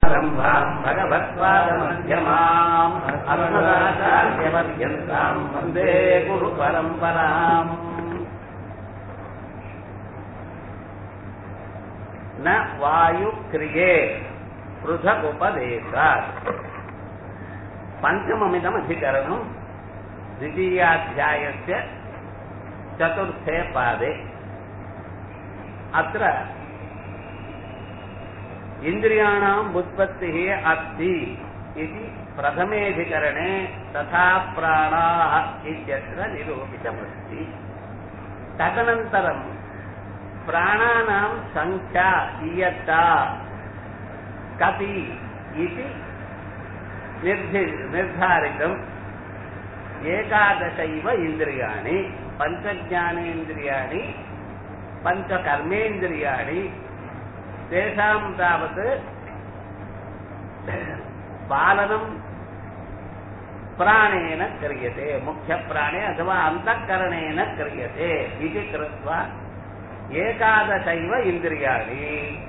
आरम्भाम् भगवत्पादमध्यमाम् अस्मदाचार्यपर्यन्ताम् वन्दे गुरु परम्पराम् न वायुक्रिये पृथकुपदेशात् पञ्चममिदमधिकरणम् द्वितीयाध्यायस्य चतुर्थे पादे अत्र इन्द्रियाणाम् उत्पत्तिः अस्ति इति प्रथमेऽधिकरणे तथा प्राणाः इत्यत्र निरूपितमस्ति तदनन्तरम् प्राणानाम् सङ्ख्या इयत्ता कति इति निर्धि निर्धारितम् एकादशैव इन्द्रियाणि पञ्चज्ञानेन्द्रियाणि पञ्चकर्मेन्द्रियाणि तेषां तावत् पालनं प्राणेन क्रियते मुख्यप्राणे अथवा अन्तःकरणेन क्रियते इति कृत्वा एकादशैव इन्द्रियाणि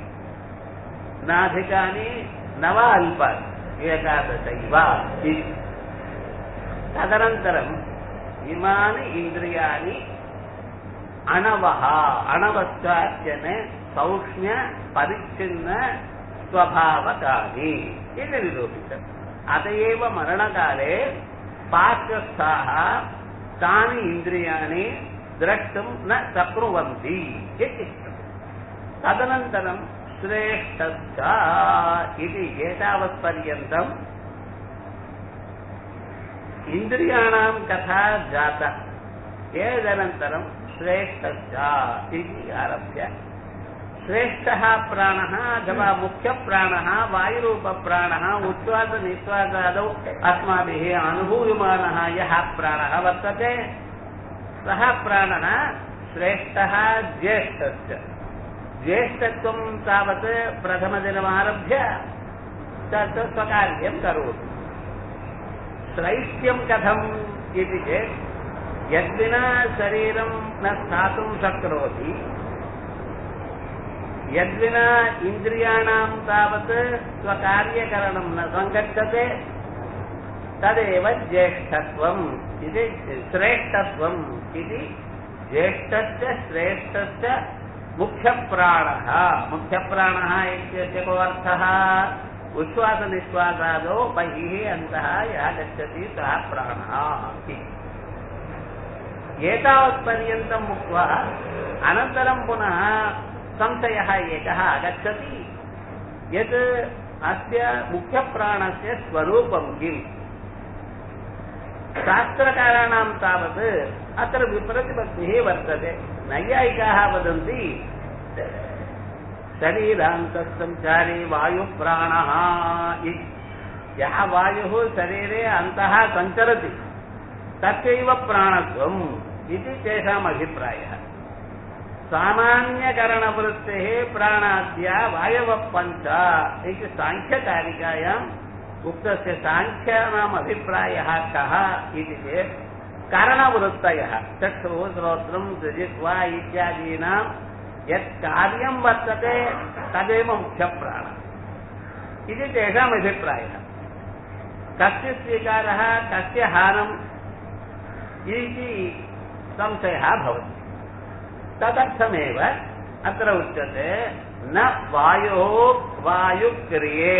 नाधिकानि नव अल्पानि एकादशैव इति तदनन्तरम् इमानि इन्द्रियाणि अणवः अणवश्चाच्यन सौक्ष्म्य परिच्छिन्न स्वभावकानि इति निरूपितम् अत एव मरणकाले पार्श्वस्थाः तानि इन्द्रियाणि द्रष्टुं न शक्नुवन्ति इति तदनन्तरं श्रेष्ठश्च इति एतावत्पर्यन्तम् इन्द्रियाणां कथा जाता एतदनन्तरं श्रेष्ठश्च इति आरभ्य श्रेष्ठः प्राणः अथवा मुख्यप्राणः वायुरूपप्राणः उच्छ्वासनिश्वासादौ अस्माभिः अनुभूयमानः यः प्राणः वर्तते सः प्राणः श्रेष्ठः ज्येष्ठश्च ज्येष्ठत्वं तावत् प्रथमदिनमारभ्य तत् स्वकार्यं करोति श्रैष्ठ्यं कथम् इति चेत् यद्विना शरीरं न स्थातुं शक्नोति यद्विना इन्द्रियाणां तावत् स्वकार्यकरणं न सङ्गच्छते तदेव ज्येष्ठत्वम् इति श्रेष्ठत्वम् इति ज्येष्ठश्च श्रेष्ठश्च मुख्यप्राणः मुख्यप्राणः इत्यस्य को अर्थः उच्छ्वासनिश्वासादौ बहिः अन्तः यः गच्छति सः प्राणः इति एतावत्पर्यन्तम् उक्त्वा अनन्तरं पुनः संशयः एकः आगच्छति यत् अस्य मुख्यप्राणस्य स्वरूपं किम् शास्त्रकाराणां तावत् अत्र विप्रतिपत्तिः वर्तते नैयायिकाः वदन्ति शरीरान्तःसञ्चारी वायुप्राणः इति यः वायुः शरीरे अन्तः सञ्चरति तस्यैव प्राणत्वम् इति तेषाम् अभिप्रायः सामान्यकरणवृत्तेः प्राणाद्या वायवः पञ्च इति साङ्ख्यकारिकायाम् उक्तस्य साङ्ख्यानाम् अभिप्रायः कः इति चेत् करणवृत्तयः चक्षुः श्रोत्रं जिह्वा इत्यादीनां यत् कार्यं वर्तते तदेव मुख्यप्राणः इति तेषाम् अभिप्रायः कस्य स्वीकारः कस्य हानम् इति संशयः भवति तदर्थमेव अत्र उच्यते न वायोः वायुक्रिये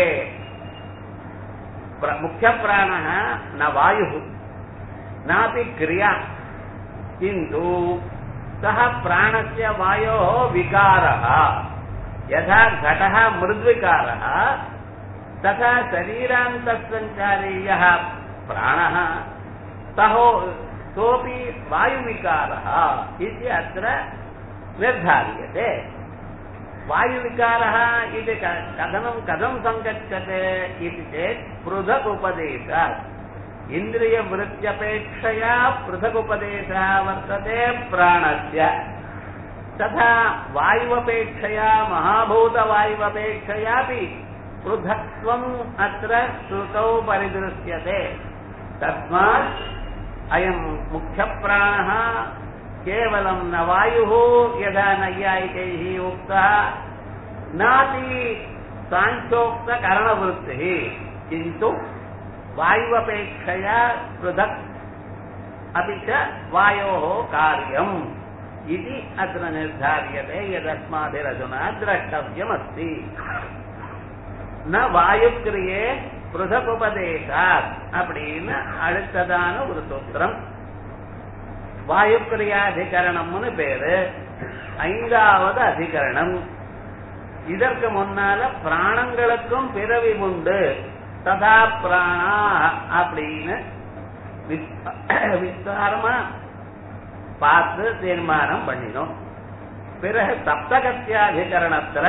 मुख्यप्राणः न वायुः नापि क्रिया किन्तु सः प्राणस्य वायोः विकारः यथा घटः मृद्विकारः तथा शरीरान्तःसञ्चारी यः प्राणः सहो सोऽपि वायुविकारः इति अत्र निर्धार्यते वायुविकारः इति कथनं कथं सङ्गच्छते इति चेत् पृथक् उपदेशात् इन्द्रियवृत्त्यपेक्षया पृथगुपदेशः वर्तते प्राणस्य तथा वायुवपेक्षया महाभूतवायुवपेक्षयापि पृथक्त्वम् अत्र श्रुतौ परिदृश्यते तस्मात् अयम् मुख्यप्राणः केवलं न वायुः यदा नैयायिकैः उक्तः नापि சாஞ்சோக்த கரணவருத்தி கிந்து வாயுவபேட்சயா पृथक् अपि च वायोः कार्यम् इति अत्र निर्धार्यते यदस्माभिरधुना द्रष्टव्यमस्ति न வாயுக்கிரியே பிருதகுபதேசாத் அப்படின்னு அடுத்ததான ஒரு சூத்திரம் வாயுக்கிரியாதிகரணம்னு பேரு ஐந்தாவது அதிகரணம் இதற்கு முன்னால பிராணங்களுக்கும் பிறவி உண்டு ததா பிராணா அப்படின்னு விஸ்தாரமா பார்த்து தீர்மானம் பண்ணினோம் பிறகு சப்தகத்தியாதிகரணத்துல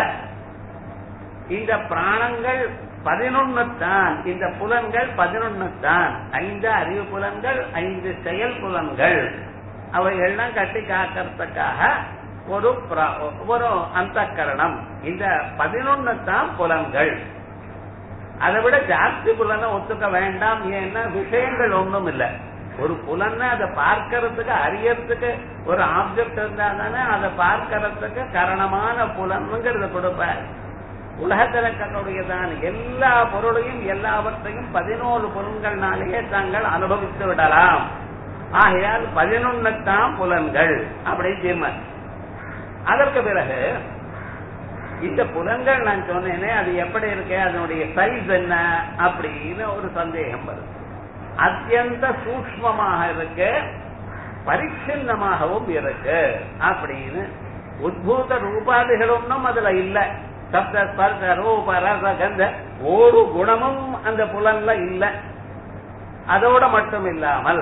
இந்த பிராணங்கள் பதினொன்னு தான் இந்த புலன்கள் பதினொன்னு தான் ஐந்து அறிவு புலன்கள் ஐந்து செயல் புலன்கள் அவைகள்லாம் கட்டி காக்கிறதுக்காக ஒரு ஒரு அந்த கரணம் இந்த பதினொன்னு தான் புலன்கள் அதை விட ஜாஸ்தி புலனை ஒத்துக்க வேண்டாம் ஏன்னா விஷயங்கள் ஒண்ணும் இல்லை ஒரு புலன்னா அதை பார்க்கறதுக்கு அறியறதுக்கு ஒரு ஆப்ஜெக்ட் இருந்தா தானே அதை பார்க்கறதுக்கு காரணமான புலன்ங்கிறத கொடுப்பார் உலகத்தில் இருக்கக்கூடியதான எல்லா பொருளையும் எல்லாவற்றையும் பதினோரு புலன்கள்னாலேயே தாங்கள் அனுபவித்து விடலாம் ஆகையால் பதினொன்னுத்தான் புலன்கள் அப்படின்னு தீர்மானம் அதற்கு பிறகு இந்த புலன்கள் நான் சொன்னேனே அது எப்படி இருக்கு அதனுடைய சைஸ் என்ன அப்படின்னு ஒரு சந்தேகம் வருது அத்தியந்த சூக்மமாக இருக்கு பரிச்சின்னமாகவும் இருக்கு அப்படின்னு உத்பூத ரூபாதிகளும் அதுல இல்ல சப்த ஸ்பர்ச ரூப ரச கந்த ஒரு குணமும் அந்த புலன்ல இல்ல அதோட மட்டும் இல்லாமல்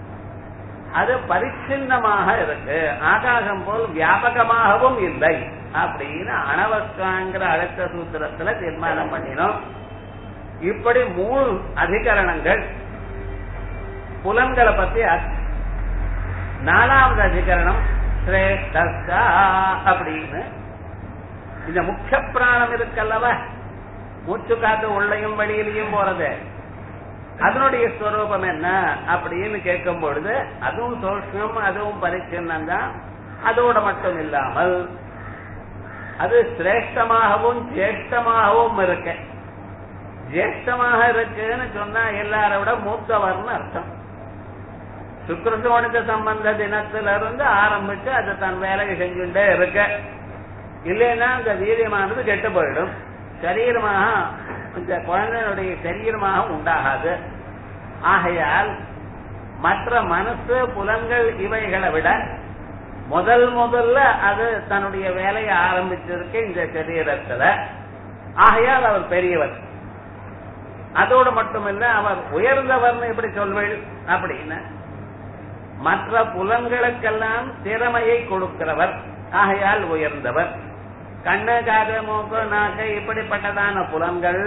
அது பரிச்சின்னமாக இருக்கு ஆகாசம் போல் வியாபகமாகவும் இல்லை அப்படின்னு அணவஸ்காங்கிற அடுத்த சூத்திரத்துல தீர்மானம் பண்ணினோம் இப்படி மூணு அதிகரணங்கள் புலன்களை பத்தி நாலாவது அதிகரணம் சிரேஷ்டா அப்படின்னு இந்த முக்கிய பிராணம் இருக்கல்லவ மூச்சு காத்து உள்ளையும் வெளியிலையும் போறது அதனுடைய ஸ்வரூபம் என்ன அப்படின்னு கேட்கும் பொழுது அதுவும் சோஷ்ணம் அதுவும் பரிச்சின்னம் தான் அதோட மட்டும் இல்லாமல் அது சிரேஷ்டமாகவும் ஜேஷ்டமாகவும் இருக்கு ஜேஷ்டமாக இருக்குன்னு சொன்னா எல்லாரை விட மூத்தவர்னு அர்த்தம் சுக்கிரசோனித்த சம்பந்த தினத்துல இருந்து ஆரம்பிச்சு அது தன் வேலையை செஞ்சுட்டே இருக்க இல்லைன்னா அந்த வீரியமானது கெட்டு போயிடும் சரீரமாக இந்த குழந்தையினுடைய சரீரமாக உண்டாகாது ஆகையால் மற்ற மனசு புலன்கள் இவைகளை விட முதல் முதல்ல அது தன்னுடைய வேலையை ஆரம்பிச்சிருக்கு இந்த சரீரத்துல ஆகையால் அவர் பெரியவர் அதோடு மட்டுமில்ல அவர் உயர்ந்தவர்னு எப்படி சொல்வீள் அப்படின்னு மற்ற புலன்களுக்கெல்லாம் திறமையை கொடுக்கிறவர் ஆகையால் உயர்ந்தவர் கண்ணு காது மூக்கு நாக்கு இப்படிப்பட்டதான புலன்கள்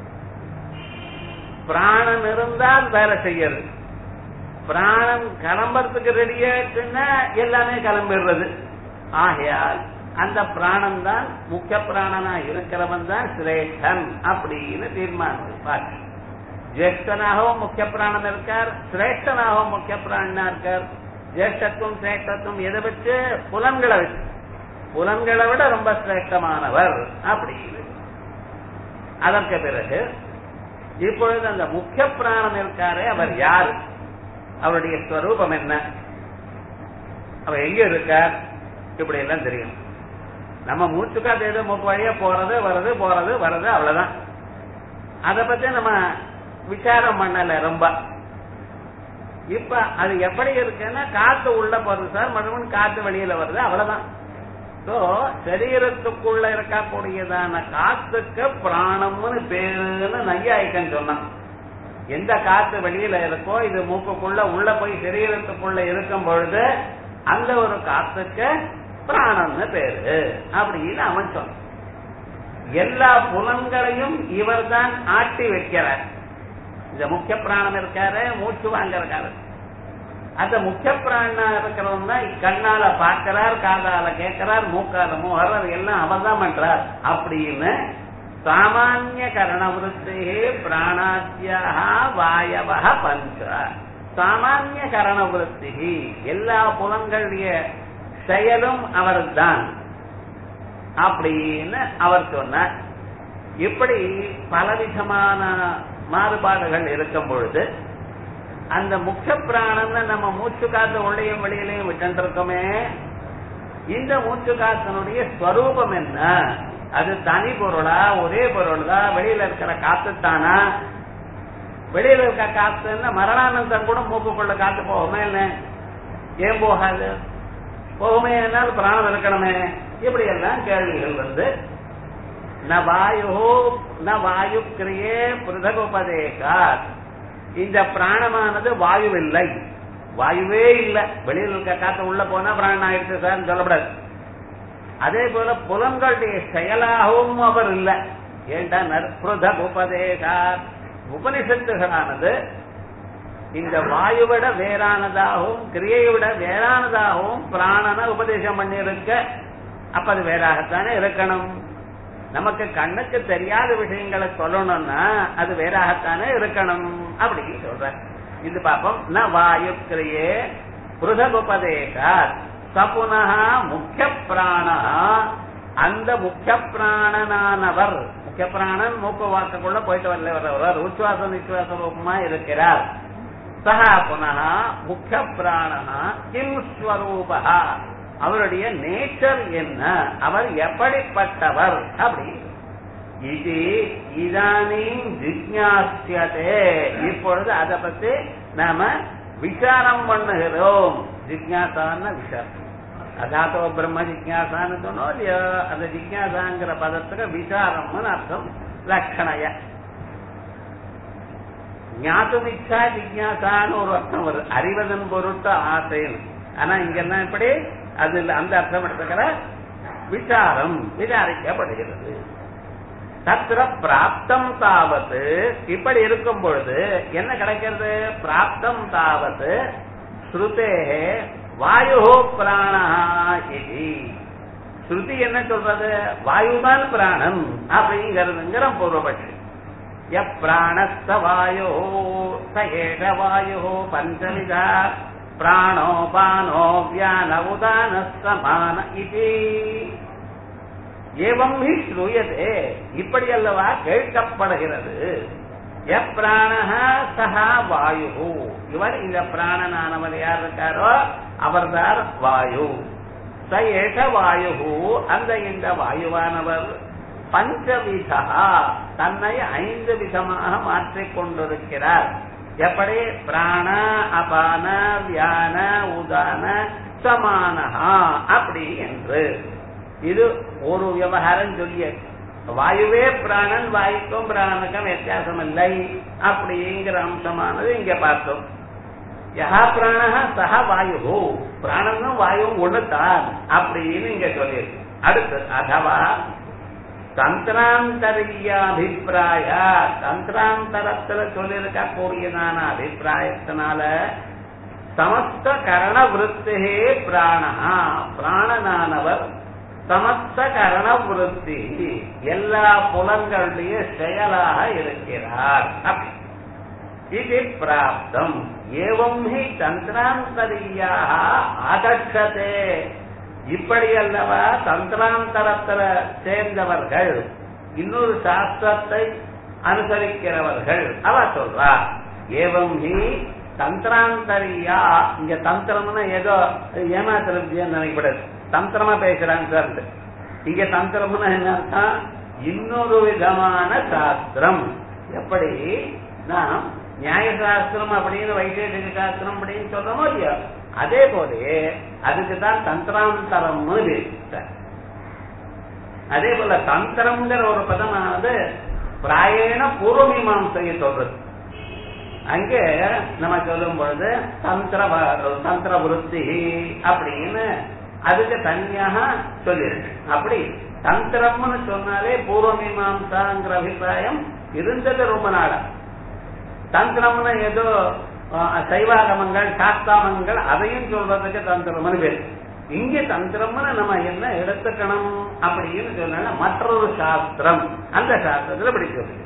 பிராணம் இருந்தால் வேலை செய்யறது பிராணம் கிளம்புறதுக்கு ரெடியாச்சுன்னா எல்லாமே கிளம்பிடுறது ஆகையால் அந்த பிராணம் தான் முக்கிய பிராணனா இருக்கிறவன் தான் சிரேஷ்டன் அப்படின்னு தீர்மானம் ஜேஷ்டனாகவும் முக்கிய பிராணம் இருக்கார் சிரேஷ்டனாகவும் முக்கிய பிராணனா இருக்கார் ஜேஷ்டத்துவம் சிரேஷ்டத்துவம் எதை வச்சு புலன்களை வச்சு புலன்களை விட ரொம்ப சிரேஷ்டமானவர் அப்படின்னு அதற்கு பிறகு இப்பொழுது அந்த முக்கிய பிராணம் இருக்காரே அவர் யார் அவருடைய ஸ்வரூபம் என்ன அவர் எங்க இருக்கார் இப்படி எல்லாம் தெரியும் நம்ம மூச்சுக்காத்து ஏதோ மூக்கு வழியா போறது வருது போறது வருது அவ்வளவுதான் அத பத்தி நம்ம விசாரம் பண்ணல ரொம்ப இப்ப அது எப்படி இருக்குன்னா காத்து உள்ள போறது சார் மறுபடியும் காத்து வெளியில வருது அவ்வளவுதான் சோ சரீரத்துக்குள்ள இருக்கக்கூடியதான காத்துக்கு பிராணம்னு பேருன்னு நையாயிக்கன்னு சொன்னான் எந்த காத்து வெளியில இருக்கோ இது மூக்குக்குள்ள உள்ள போய் சரீரத்துக்குள்ள இருக்கும் பொழுது அந்த ஒரு காத்துக்கு பிராணம்னு பேரு அப்படின்னு அவன் சொன்னான் எல்லா புலன்களையும் இவர் தான் ஆட்டி வைக்கிறார் இந்த முக்கிய பிராணம் இருக்காரு மூச்சு வாங்கறக்காரு அந்த முக்கிய பிராணா இருக்கிறவன் தான் கண்ணால பாக்கிறார் காதால கேட்கிறார் மூக்கால மூஹர் எல்லாம் அவர் தான் பண்றார் அப்படின்னு சாமானிய கரணவருத்தி பிராணாத்தியா வாயவ பஞ்ச சாமானிய கரணவருத்தி எல்லா புலன்களுடைய செயலும் அவர்தான் அப்படின்னு அவர் சொன்னார் இப்படி பலவிதமான மாறுபாடுகள் இருக்கும் பொழுது அந்த முக்கிய பிராணம்னு நம்ம மூச்சு காத்து உள்ளையும் வெளியிலையும் விட்டு இருக்கோமே இந்த மூச்சு காத்தினுடைய ஸ்வரூபம் என்ன அது தனி பொருளா ஒரே பொருள் தான் வெளியில இருக்கிற காத்து தானா வெளியில இருக்க காத்துன்னா மரணானந்தம் கூட மூக்குக்குள்ள காத்து போகுமே என்ன ஏன் போகாது போகுமே என்னால் பிராணம் இருக்கணுமே இப்படி எல்லாம் கேள்விகள் வந்து ந வாயு ந வாயு கிரியே பிருதகுபதேகாத் இந்த பிராணமானது வாயு இல்லை வாயுவே இல்ல வெளியில் இருக்க காத்து உள்ள போனா பிராணம் ஆயிடுச்சு சார் சொல்லப்படாது அதே போல புலன்களுடைய செயலாகவும் அவர் இல்ல ஏண்டா நற்புத உபதேகார் உபனிஷத்துகளானது இந்த வாயுவிட வேறானதாகவும் கிரியை விட வேறானதாகவும் பிராணனை உபதேசம் பண்ணியிருக்க அப்ப அது வேறாகத்தானே இருக்கணும் நமக்கு கண்ணுக்கு தெரியாத விஷயங்களை சொல்லணும்னா அது வேறாகத்தானே இருக்கணும் அப்படின்னு சொல்ற இது பாப்போம் ந வாயு கிரியே புருதகுபதேகாத் சபுனஹ முக்கிய பிராணா அந்த முக்கிய பிராணனானவர் முக்கிய பிராணன் மூக்கு வாக்குக்குள்ள போயிட்டு வரல வரவர் உச்சுவாச நிச்சுவாச ரூபமா இருக்கிறார் சஹா புனः முக்கிய பிராணா கிம் ஸ்வரூபா அவருடைய நேச்சர் என்ன அவர் எப்படிப்பட்டவர் அப்படி இது இதானின் ஜிக்ஞாசியதே இப்பொழுது அதை பத்தி நாம விசாரம் பண்ணுகிறோம் ஜிக்ஞாசான விசாரம் அதாத்தோ பிரம்ம ஜிக்ஞாசான்னு சொன்னோம் இல்லையோ அந்த ஜிக்ஞாசாங்கிற பதத்துக்கு விசாரம்னு அர்த்தம் லட்சணைய ஞாத்துமிச்சா ஜிக்ஞாசான்னு ஒரு அர்த்தம் வருது அறிவதன் பொருட்டு ஆசைன்னு ஆனா இங்க என்ன இப்படி அது அந்த அர்த்தம் எடுத்துக்கிற விசாரம் விசாரிக்கப்படுகிறது தத்திர பிராப்தம் தாவத்து இப்படி இருக்கும் பொழுது என்ன கிடைக்கிறது பிராப்தம் தாவத்து ஸ்ருதே வாயு பிராணா இது ஸ்ருதி என்ன சொல்றது வாயுதான் பிராணம் அப்படிங்கிறதுங்கிற பூர்வபட்சி எப்பிராணஸ்த வாயோ ச ஏஷ வாயு பஞ்சவிதா பிராணோ பானோ வியான உதான சமான இது ஏவம் ஹி ஸ்ரூயதே இப்படி அல்லவா கேட்கப்படுகிறது எப்பிராண சஹா வாயு இவர் இந்த பிராணனானவர் யார் இருக்காரோ அவர்தான் வாயு ச ஏஷ வாயு அந்த இந்த வாயுவானவர் பஞ்சவிதா தன்னை ஐந்து விதமாக மாற்றிக் கொண்டிருக்கிறார் எப்படி பிராண அபான வியான உதான சமானஹா அப்படி என்று இது ஒரு விவகாரம் சொல்லிய வாயுவே பிராணன் வாயுக்கும் பிராணனுக்கும் வித்தியாசம் இல்லை அப்படிங்கிற அம்சமானது இங்க பார்த்தோம் யஹா பிராணஹ சஹ வாயு பிராணனும் வாயுவும் ஒண்ணுதான் அப்படின்னு இங்க சொல்லியிருக்கு அடுத்து அதவா தந்திராந்தரியாபிப்பிராய தந்திராந்தரத்துல சொல்லியிருக்க கூடியதான அபிப்பிராயத்தினால சமஸ்த கரண விருத்தே பிராணா பிராணனானவர் சமஸ்த கரண விருத்தி எல்லா புலன்களுடைய செயலாக இருக்கிறார் இது பிராப்தம் ஏவம் ஹி தந்திராந்தரியாக ஆதட்சதே இப்படி அல்லவா தந்திராந்தரத்துல சேர்ந்தவர்கள் இன்னொரு சாஸ்திரத்தை அனுசரிக்கிறவர்கள் அவ சொல்றா ஏவம் ஹி தந்திராந்தரியா இங்க தந்திரம்னா ஏதோ ஏமாத்திரம் நினைக்கப்படாது தந்திரமா பேசுறாங்க சார் இங்க தந்திரம்னா என்ன இன்னொரு விதமான சாஸ்திரம் எப்படி நாம் நியாய சாஸ்திரம் அப்படின்னு வைசேஷிக சாஸ்திரம் அப்படின்னு சொல்றோமோ இல்லையா அதே போல அதுக்கு தான் தந்திராந்தரம் அதே போல தந்திரம்ங்கிற ஒரு பதமானது பிராயண பூர்வமீமாசையை சொல்றது அங்கே நம்ம சொல்லும் பொழுது தந்திர தந்திர விருத்தி அப்படின்னு அதுக்கு தனியாக சொல்லியிருக்கு அப்படி தந்திரம்னு சொன்னாலே பூர்வமீமாசாங்கிற அபிப்பிராயம் இருந்தது ரொம்ப நாளா தந்திரம்னு ஏதோ சைவாகமங்கள் சாஸ்தாமங்கள் அதையும் சொல்றதுக்கு தந்திரம்னு பேரு இங்க தந்திரம்னு நம்ம என்ன எடுத்துக்கணும் அப்படின்னு சொன்னா மற்றொரு சாஸ்திரம் அந்த சாஸ்திரத்துல இப்படி சொல்லு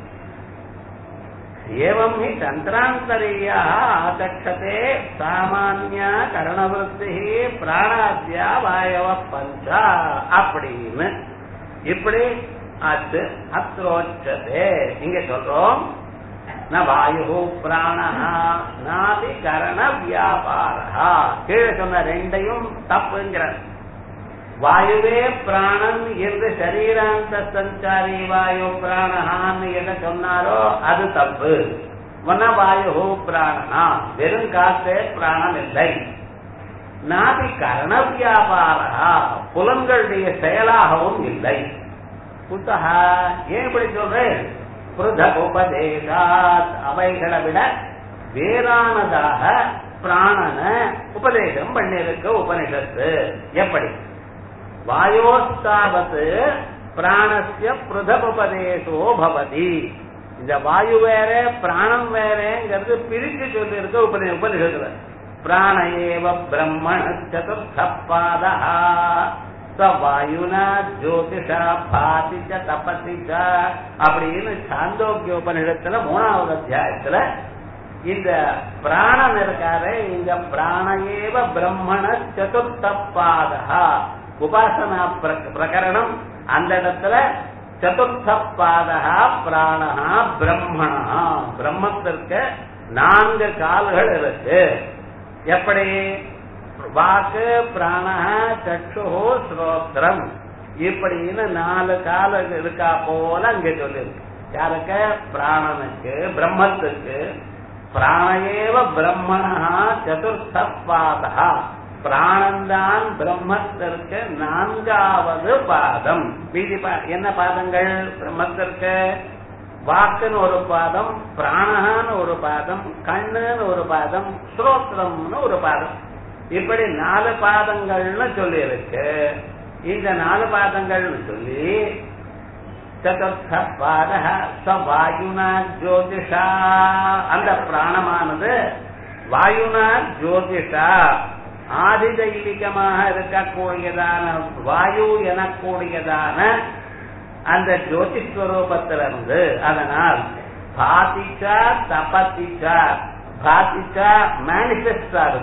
ஏவம் ஹி தந்திராந்தரியா ஆதட்சதே சாமானிய கரணவருத்தி பிராணாத்தியா வாயவ பஞ்சா அப்படின்னு இப்படி அது அத்ரோச்சதே இங்க சொல்றோம் ந வாயு பிராண நாபி கரண வியாபாரா கீழே சொன்ன ரெண்டையும் தப்புங்கிற வாயுவே பிராணன் என்று சரீராந்த சஞ்சாரி வாயு பிராணஹான்னு என்ன சொன்னாரோ அது தப்பு வன வாயு பிராணனா வெறும் காத்தே பிராணம் இல்லை நாபி கரண வியாபாரா புலன்களுடைய செயலாகவும் இல்லை குத்தகா ஏன் இப்படி சொல்றேன் புருதக் உபதேசாத் அவைகளை விட வேறானதாக பிராணன உபதேசம் பண்ணிருக்க உபனிஷத்து எப்படி வாயோஸ்தாவத் பிராணஸ்ய புருதக் உபதேசோ பவதி இந்த வாயு வேற பிராணம் வேறங்கிறது பிரிச்சு சொல்லி இருக்க உபதே உபனிஷத்துல பிராண ஏவ பிரம்மண சதுர்த்த பாதா ச வாயுனா ஜோதிஷா பாதி ச தபதி ச அப்படின்னு சாந்தோக்கிய உபனிஷத்துல மூணாவது அத்தியாயத்துல இந்த பிராணம் இருக்காரு இந்த பிராணயேவ பிரம்மண சதுர்த்த பாதா உபாசனா பிர- பிரகரணம் அந்த இடத்துல சதுர்த்த பாதா பிராணஹா பிரம்மணா பிரம்மத்திற்கு நான்கு கால்கள் இருக்கு எப்படி வாக்கு பிராண சக்ஷு ஸ்ரோத்திரம் இப்படின்னு நாலு காலம் இருக்கா போல அங்க சொல்லிருக்கு யாருக்கு பிராணனுக்கு பிரம்மத்துக்கு பிராணேவ பிரம்மணா சதுர்த்த பாதா பிராணந்தான் பிரம்மத்திற்கு நான்காவது பாதம் மீதி பா- என்ன பாதங்கள் பிரம்மத்திற்கு வாக்குன்னு ஒரு பாதம் பிராணகான்னு ஒரு பாதம் கண்ணுன்னு ஒரு பாதம் ஸ்ரோத்திரம்னு ஒரு பாதம் இப்படி நாலு பாதங்கள்னு சொல்லி இருக்கு இந்த நாலு பாதங்கள்னு சொல்லி சதுர்த்த பாத ச வாயுனா ஜோதிஷா அந்த பிராணமானது வாயுனா ஜோதிஷா ஆதிதைவிகமாக இருக்கக்கூடியதான வாயு எனக்கூடியதான அந்த ஜோதிஸ்வரூபத்திலிருந்து அதனால் பாதிச்சா தபத்திச்சா பாதிச்சா மேனிபெஸ்ட் ஆகுது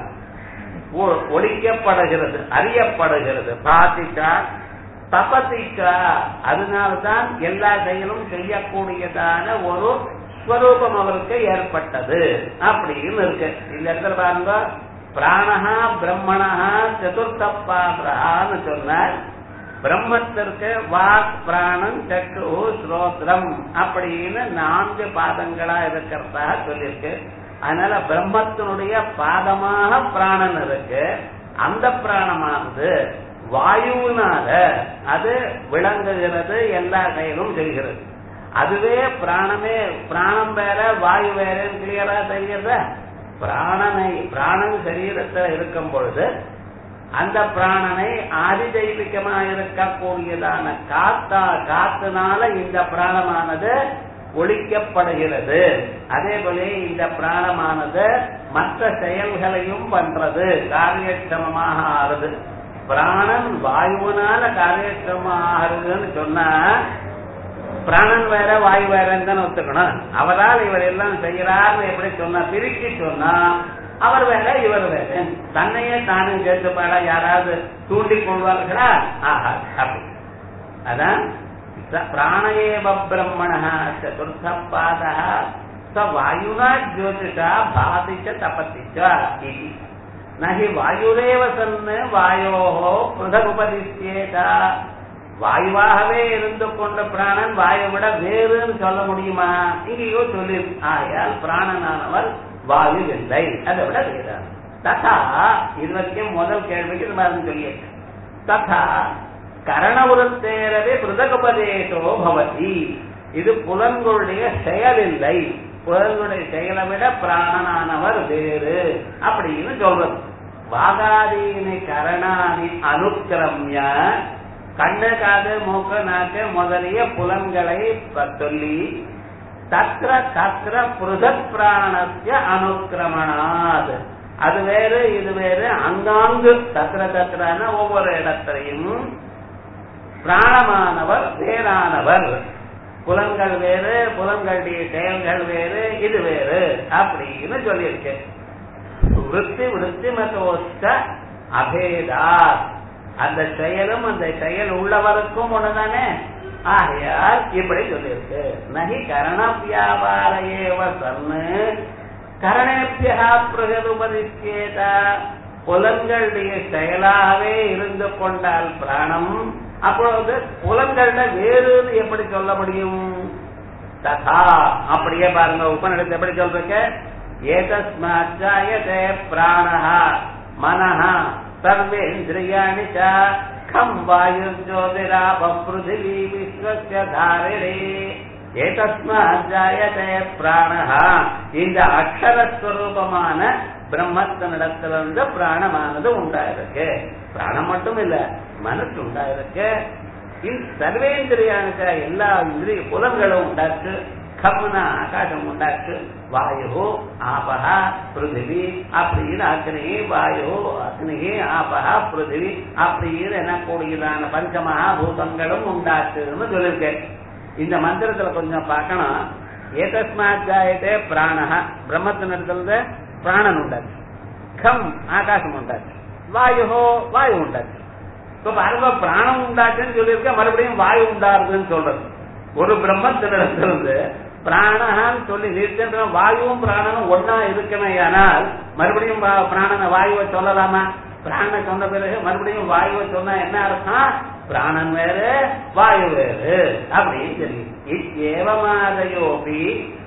ஒ- ஒழிக்கப்படுகிறது அறியப்படுகிறது பாதிச்சா தபத்திச்சா அதனால்தான் எல்லா செயலும் செய்யக்கூடியதான ஒரு ஸ்வரூபம் அவருக்கு ஏற்பட்டது அப்படின்னு இருக்கு இந்த இடத்துல பாருங்க பிராணஹா பிரம்மணஹா சதுர்த்த பாதிரஹான்னு சொன்னார் பிரம்மத்திற்கு வாக் பிராணம் சக்கு ஸ்ரோத்ரம் அப்படின்னு நான்கு பாதங்களா இருக்கிறதா சொல்லியிருக்கு அதனால பிரம்மத்தினுடைய பாதமாக பிராணன் இருக்கு அந்த பிராணமானது வாயுவினால அது விளங்குகிறது எல்லா செயலும் செய்கிறது அதுவே பிராணமே பிராணம் வேற வாயு வேறன்னு கிளியரா தெரியுத பிராணனை பிராணன் சரீரத்தில் இருக்கும் பொழுது அந்த பிராணனை ஆதிதெய்வீகமா இருக்கக்கூடியதான காத்தா காத்துனால இந்த பிராணமானது ஒழிக்கப்படுகிறது அதே போல இந்த பிராணமானது மற்ற செயல்களையும் பண்றது காரியட்சமமாக ஆறுது பிராணன் வாயுவினால காரியட்சமமாக ஆறுதுன்னு சொன்னா பிராணன் வேற வாயு வேறன்னு தானே ஒத்துக்கணும் அவரால் இவர் எல்லாம் செய்யறாருன்னு எப்படி சொன்னா பிரிச்சு சொன்னா அவர் வேற இவர் வேற தன்னையே தானும் கேட்டுப்பாட யாராவது தூண்டிக் கொள்வார்களா ஆஹா அப்படி அதான் ச- பிராணயேவ பிரம்மண சதுர்த்த பாத ச வாயுனா ஜோதிஷா பாதிச்ச தபதிச்ச இது நகி வாயுரேவ சன்னு வாயோஹோ புதகுபதிச்சேதா வாயுவாகவே இருந்து கொண்ட பிராணன் வாயை விட வேறுன்னு சொல்ல முடியுமா இங்கேயோ சொல்லி ஆயால் பிராணனானவர் வாயு இல்லை அதை விட வேறான் ததா இது வரைக்கும் முதல் கேள்விக்கு இது மாதிரி சொல்லியிருக்கு ததா கரணவுரத்தேரவே பிருதகுபதேசோ பவதி இது புலன்களுடைய செயல் இல்லை புலன்களுடைய செயலை விட பிராணனானவர் வேறு அப்படின்னு சொல்றது வாகாதீனி கரணாதி அனுக்கிரமிய கண்ணு காது மூக்கு நாக்கு முதலிய புலன்களை ப- சொல்லி தத்ர தத்ர புருதத் பிராணஸ்ய அனுக்கிரமணாத் அது வேறு இது வேறு அங்காங்கு தத்ர தத்ரான ஒவ்வொரு இடத்திலையும் பிராணமானவர் வேறானவர் புலன்கள் வேறு புலன்களுடைய செயல்கள் வேறு இது வேறு அப்படின்னு சொல்லியிருக்கு விருத்தி விருத்தி மதோஸ்த அபேதா அந்த செயலும் அந்த செயல் உள்ளவருக்கும் ஒண்ணுதானே ஆகையால் இப்படி சொல்லியிருக்கு நகி கரண வியாபார ஏவ சன்னு கரணேபியா பிரகதுபதிக்கேத புலன்களுடைய செயலாகவே இருந்து கொண்டால் பிராணம் அப்பொழுது புலன்கள்ல வேறுன்னு எப்படி சொல்ல முடியும் ததா அப்படியே பாருங்க உபநிடத்தை எப்படி சொல்றீங்க ஏதஸ்மாச்சாயதே பிராணஹ மனஹ சர்வேந்திரியாணி ச கம் வாயு ஜோதிராப பிருத்திவி விஸ்வஸ்ய தாரிணி ஏதஸ்மாத் ஜாயதே பிராணஹ இந்த அக்ஷரஸ்வரூபமான பிரம்மத்தினிடத்திலிருந்து பிராணமானது உண்டாயிருக்கு பிராணம் மட்டும் இல்ல மனசு உண்டாயிருக்கு சர்வேந்திரியானுக்க எல்லா இந்திரிய புலன்களும் உண்டாச்சு கம்னா ஆகாசம் உண்டாச்சு வாயு ஆபகா பிருத்திவி அப்படின்னு அக்னி வாயு அக்னி ஆபகா பிருத்திவி அப்படின்னு எனக்கூடியதான பஞ்சமகா பூதங்களும் உண்டாச்சுன்னு சொல்லியிருக்கேன் இந்த மந்திரத்துல கொஞ்சம் பார்க்கணும் ஏதஸ்மாத் ஜாயத்தே பிராணஹ பிரம்மத்தினிடத்துல பிராணன் உண்டாச்சு கம் ஆகாசம் உண்டாச்சு வாயுஹோ வாயு உண்டாச்சு இப்ப பாருங்க பிராணம் உண்டாச்சுன்னு சொல்லியிருக்க மறுபடியும் வாயு உண்டாருதுன்னு சொல்றது ஒரு பிரம்மத்தினிடத்திலிருந்து பிராணஹான்னு சொல்லி நிறுத்த வாயுவும் பிராணனும் ஒன்னா இருக்கணும் ஆனால் மறுபடியும் பிராணன வாயுவை சொல்லலாமா பிராணனை சொன்ன பிறகு மறுபடியும் வாயுவை சொன்னா என்ன அர்த்தம் பிராணன் வேறு வாயு வேறு அப்படின்னு தெரியும் ஏவமாதையோபி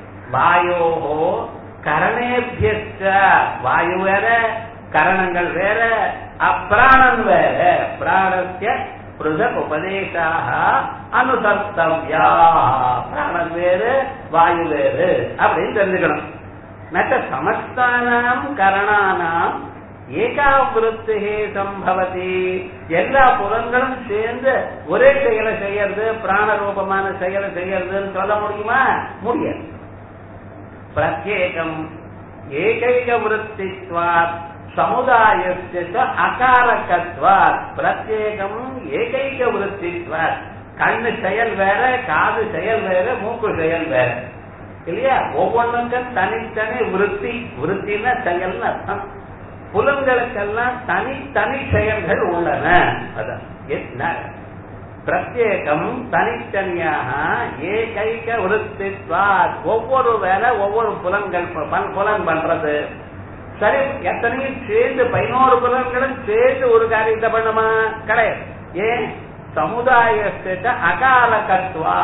வாயோஹோ கரணேபியஸ்ட வாயு வேற கரணங்கள் வேற அப்பிராணன் வேற பிராணஸ்ய பிருதக் உபதேசாக அனுசர்த்தவ்யா பிராணன் வேறு வாயு வேறு அப்படின்னு தெரிஞ்சுக்கணும் நட்ட சமஸ்தானாம் கரணானாம் ஏகாவிருத்திகே சம்பவதி எல்லா புலன்களும் சேர்ந்து ஒரே செயலை செய்யறது பிராண ரூபமான செயலை செய்யறதுன்னு சொல்ல முடியுமா முடியாது பிரத்யேகம் ஏகைக விற்த்தித்வாத் சமுதாயஸ்ய அகாரகத்வாத் பிரத்யேகம் ஏகைக விற்த்தித்வாத் கண்ணு செயல் வேற காது செயல் வேற மூக்கு செயல் வேற இல்லையா ஒவ்வொன்றுக்கும் தனித்தனி விருத்தி விருத்தின செயல்னு அர்த்தம் புலன்களுக்கெல்லாம் தனித்தனி செயல்கள் உள்ளன அதான் என்ன பிரத்யேகம் தனித்தனியாக ஏகைக விருத்தித்வாத் ஒவ்வொரு வேலை ஒவ்வொரு புலன்கள் புலன் பண்றது சரி எத்தனையும் சேர்ந்து பதினோரு புலன்களும் சேர்ந்து ஒரு காரியத்தை பண்ணுமா கிடையாது ஏன் சமுதாயத்திட்ட அகாலகத்வா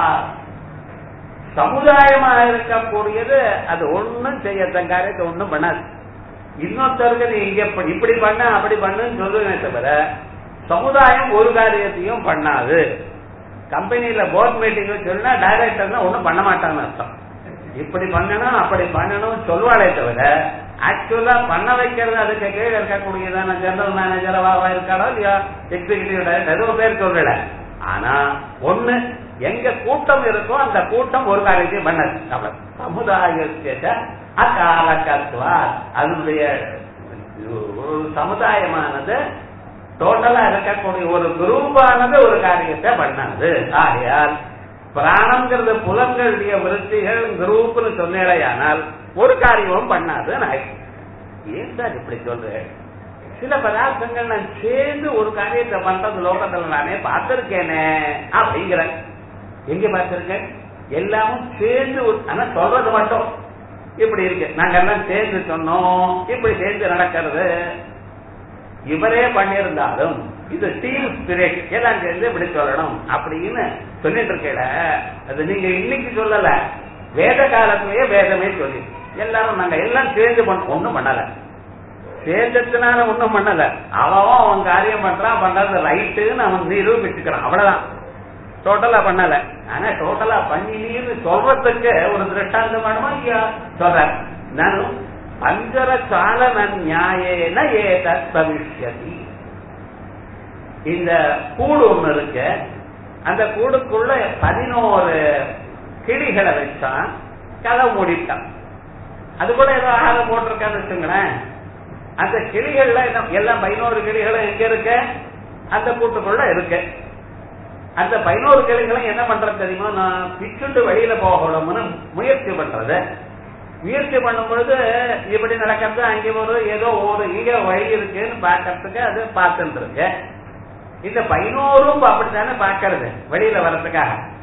சமுதாயமா இருக்கக்கூடியது அது ஒண்ணும் செய்யத்தன் காரியத்தை ஒண்ணும் பண்ணாது இன்னொருத்தருக்கு நீ இங்க இப்படி பண்ண அப்படி பண்ணுன்னு சொல்லுவேன் தவிர சமுதாயம் ஒரு காரியத்தையும் பண்ணாது கம்பெனியில போர்ட் மீட்டிங் சொன்னா டைரக்டர் ஒண்ணும் பண்ண மாட்டாங்கன்னு அர்த்தம் இப்படி பண்ணணும் அப்படி பண்ணணும் சொல்வாளே தவிர ஆக்சுவலா பண்ண வைக்கிறது அதுக்கு கீழே இருக்கக்கூடியதான ஜெனரல் மேனேஜராவா இருக்காளோ இல்லையா எக்ஸிகியூட்டிவ் டைரக்டர் ஏதோ பேர் சொல்லல ஆனா ஒண்ணு எங்க கூட்டம் இருக்கோ அந்த கூட்டம் ஒரு காரியத்தையும் பண்ணது சமுதாயத்தை அகாலகத்வா அதனுடைய ஒரு சமுதாயமானது டோட்டலா இருக்கக்கூடிய ஒரு குரூப்பானது ஒரு காரியத்தை பண்ணாது ஆகையால் பிராணங்கிறது புலன்களுடைய விருத்திகள் குரூப்னு சொன்னேடையானால் ஒரு காரியமும் பண்ணாது நான் ஏன் சார் இப்படி சொல்றேன் சில பதார்த்தங்கள் நான் சேர்ந்து ஒரு காரியத்தை பண்றது லோகத்துல நானே பார்த்திருக்கேனே அப்படிங்கிறேன் எங்க பார்த்திருக்கேன் எல்லாமும் சேர்ந்து ஆனா சொல்றது மட்டும் இப்படி இருக்கு நாங்க எல்லாம் சேர்ந்து சொன்னோம் இப்படி சேர்ந்து நடக்கிறது இவரே பண்ணியிருந்தாலும் இது டீம் ஸ்பிரிட் எல்லாம் சேர்ந்து இப்படி சொல்லணும் அப்படின்னு சொல்லிட்டு இருக்கல அது நீங்க இன்னைக்கு சொல்லல வேத காலத்திலேயே வேதமே சொல்லி எல்லாரும் நாங்க எல்லாம் சேர்ந்து பண்ண ஒண்ணும் பண்ணல சேர்ந்ததுனால ஒண்ணும் பண்ணல அவன் அவன் காரியம் பண்றான் பண்றது ரைட்டுன்னு அவன் நிரூபிச்சுக்கிறான் அவ்வளவுதான் டோட்டலா பண்ணல ஆனா டோட்டலா பண்ணினீர்னு சொல்றதுக்கு ஒரு திருஷ்டாந்தம் வேணுமா இல்லையா சொல்ற நானும் பஞ்சர சாலன நியாயேன ஏத பவிஷ்யதி இந்த கூடு ஒண்ணு இருக்கு அந்த கூடுக்குள்ள பதினோரு கிளிகளை வச்சான் கதை மூடிட்டான் அது கூட ஏதோ ஆகாரம் போட்டிருக்கான்னு வச்சுங்களேன் அந்த கிளிகள்ல எல்லாம் பதினோரு கிளிகளும் எங்க இருக்கு அந்த கூட்டுக்குள்ள இருக்கு அந்த பதினோரு கிளிகளும் என்ன பண்றது தெரியுமா நான் பிச்சுண்டு வெளியில போகணும்னு முயற்சி பண்றது முயற்சி பண்ணும் பொழுது இப்படி நடக்கிறது அங்கே ஒரு ஏதோ ஒரு இங்க வழி இருக்குன்னு பாக்கிறதுக்கு அது பார்த்துட்டு இருக்கு இந்த பதினோரும் அப்படித்தானே பாக்கிறது வெளியில வர்றதுக்காக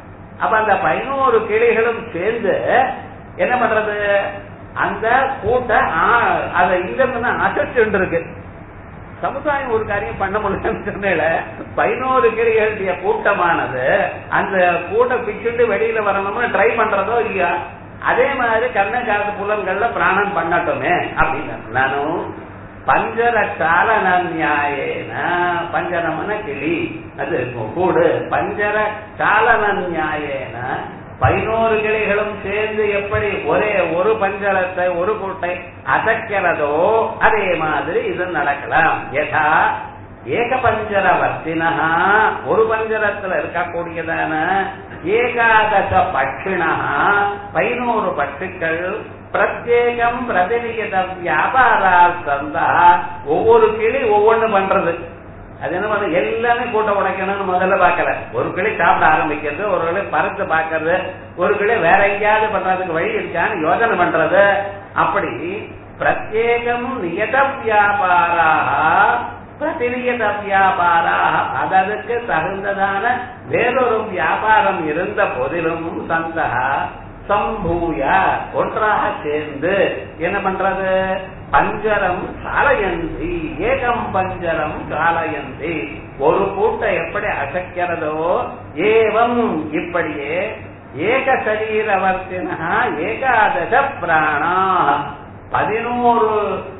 அப்ப அந்த பதினோரு கிளிகளும் சேர்ந்து என்ன பண்றது அந்த கூட்ட அதை இங்க இருந்து அசட்டு இருக்கு சமுதாயம் ஒரு காரியம் பண்ண முடியலன்னு சொன்னேல பதினோரு கிளிகளுடைய கூட்டமானது அந்த கூட்ட பிச்சுட்டு வெளியில வரணும்னு ட்ரை பண்றதோ இல்லையா அதே மாதிரி கண்ண காலத்து புலன்கள்ல பிராணம் பண்ணட்டுமே அப்படின்னு நானும் பஞ்சர சாலன நியாயேன பஞ்சரமன கிளி அது கூடு பஞ்சர சாலன நியாயேன பதினோரு கிளைகளும் சேர்ந்து எப்படி ஒரே ஒரு பஞ்சரத்தை ஒரு கூட்டை அசைக்கிறதோ அதே மாதிரி இது நடக்கலாம் யதா ஏக பஞ்சர வர்த்தினா ஒரு பஞ்சரத்துல இருக்கக்கூடியதான ஏகாதச பட்சிணா பதினோரு பட்சிகள் பிரத்யேகம் பிரதிநிகித வியாபாரா சந்தா ஒவ்வொரு கிளி ஒவ்வொன்னு பண்றது அது என்ன பண்ண எல்லாமே கூட்ட உடைக்கணும்னு முதல்ல பாக்கல ஒரு கிளி சாப்பிட ஆரம்பிக்கிறது ஒரு கிளி பறந்து பாக்குறது ஒரு கிளி வேற எங்கேயாவது பண்றதுக்கு வழி இருக்கான்னு யோசனை பண்றது அப்படி பிரத்யேகம் நியத வியாபாராக பிரதிநியத வியாபாராக அதற்கு தகுந்ததான வேறொரு வியாபாரம் இருந்த போதிலும் சந்தகா சம்பூய ஒன்றாக சேர்ந்து என்ன பண்றது பஞ்சரம் சாலயந்தி ஏகம் பஞ்சரம் சாலயந்தி ஒரு கூட்டை எப்படி அசைக்கிறதோ ஏவம் இப்படியே ஏக சரீரவர்த்தினா ஏகாதச பிராணா பதினோரு